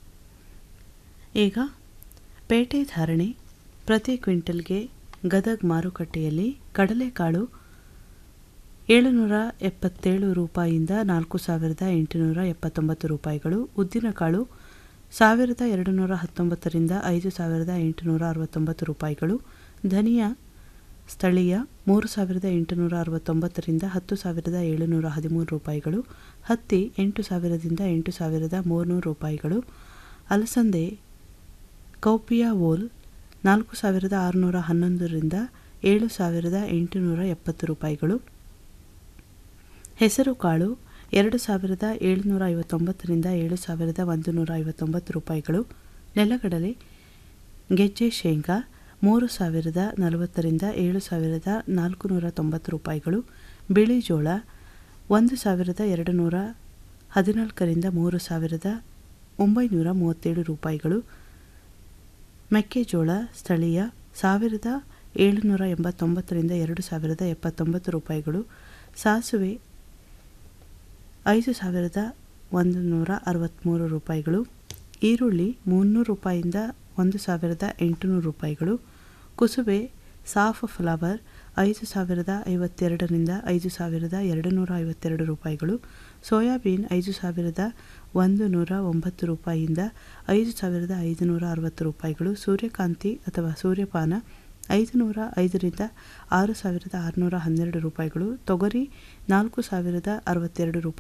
ಈಗ ಪೇಟೆ ಧಾರಣೆ ಪ್ರತಿ ಕ್ವಿಂಟಲ್ಗೆ ಗದಗ್ ಮಾರುಕಟ್ಟೆಯಲ್ಲಿ ಕಡಲೆಕಾಳು ಏಳುನೂರ ಎಪ್ಪತ್ತೇಳು ರೂಪಾಯಿಯಿಂದ ನಾಲ್ಕು ಸಾವಿರದ ಎಂಟುನೂರ ಎಪ್ಪತ್ತೊಂಬತ್ತು ರೂಪಾಯಿಗಳು ಉದ್ದಿನಕಾಳು ಸಾವಿರದ ಎರಡು ನೂರ ಹತ್ತೊಂಬತ್ತರಿಂದ ಐದು ಸಾವಿರದ ಎಂಟುನೂರ ಅರವತ್ತೊಂಬತ್ತು ರೂಪಾಯಿಗಳು ಧನಿಯಾ ಸ್ಥಳೀಯ ಮೂರು ಸಾವಿರದ ಎಂಟುನೂರ ಅರವತ್ತೊಂಬತ್ತರಿಂದ ಹತ್ತು ಸಾವಿರದ ಏಳುನೂರ ಹದಿಮೂರು ರೂಪಾಯಿಗಳು ಹತ್ತಿ ಎಂಟು ಸಾವಿರದಿಂದ ಎಂಟು ಸಾವಿರದ ಮೂರುನೂರು ರೂಪಾಯಿಗಳು ಅಲಸಂದೆ ಕೌಪಿಯಾ ವೋಲ್ ನಾಲ್ಕು ಸಾವಿರದ ಆರುನೂರ ಹನ್ನೊಂದರಿಂದ ಏಳು ಸಾವಿರದ ಎಂಟುನೂರ ಎಪ್ಪತ್ತು ರೂಪಾಯಿಗಳು ಹೆಸರುಕಾಳು ಎರಡು ಸಾವಿರದ ಏಳುನೂರ ಐವತ್ತೊಂಬತ್ತರಿಂದ ಏಳು ಸಾವಿರದ ಒಂದು ನೂರ ಐವತ್ತೊಂಬತ್ತು ರೂಪಾಯಿಗಳು ನೆಲಗಡಲೆ ಗೆಜ್ಜೆ ಶೇಂಗಾ ಮೂರು ಸಾವಿರದ ನಲವತ್ತರಿಂದ ಏಳು ಸಾವಿರದ ನಾಲ್ಕು ನೂರ ತೊಂಬತ್ತು ರೂಪಾಯಿಗಳು ಬಿಳಿ ಜೋಳ ಒಂದು ಸಾವಿರದ ಎರಡು ನೂರ ಹದಿನಾಲ್ಕರಿಂದ ಮೂರು ಸಾವಿರದ ಒಂಬೈನೂರ ಮೂವತ್ತೇಳು ರೂಪಾಯಿಗಳು ಮೆಕ್ಕೆಜೋಳ ಸ್ಥಳೀಯ ಸಾವಿರದ ಏಳುನೂರ ಎಂಬತ್ತೊಂಬತ್ತರಿಂದ ಎರಡು ಸಾವಿರದ ಎಪ್ಪತ್ತೊಂಬತ್ತು ರೂಪಾಯಿಗಳು ಸಾಸುವೆ ಐದು ಸಾವಿರದ ಒಂದು ನೂರ ಅರವತ್ತ್ಮೂರು ರೂಪಾಯಿಗಳು ಈರುಳ್ಳಿ ಮುನ್ನೂರು ರೂಪಾಯಿಯಿಂದ ಒಂದು ಸಾವಿರದ ಎಂಟುನೂರು ರೂಪಾಯಿಗಳು ಕುಸುಬೆ ಸಾಫ್ ಫ್ಲವರ್ ಐದು ಸಾವಿರದ ಐವತ್ತೆರಡರಿಂದ ಐದು ಸಾವಿರದ ಎರಡು ನೂರ ಐವತ್ತೆರಡು ರೂಪಾಯಿಗಳು ಸೋಯಾಬೀನ್ ಐದು ಸಾವಿರದ ಒಂದು ನೂರ ಒಂಬತ್ತು ರೂಪಾಯಿಯಿಂದ ಐದು ಸಾವಿರದ ಐದುನೂರ ಅರವತ್ತು ರೂಪಾಯಿಗಳು ಸೂರ್ಯಕಾಂತಿ ಅಥವಾ ಸೂರ್ಯಪಾನ ಐದು ನೂರ ಐದರಿಂದ ಆರು ಸಾವಿರದ ಆರುನೂರ ಹನ್ನೆರಡು ರೂಪಾಯಿಗಳು ತೊಗರಿ ನಾಲ್ಕು ಸಾವಿರದ ಅರವತ್ತೆರಡು ರೂಪಾಯಿ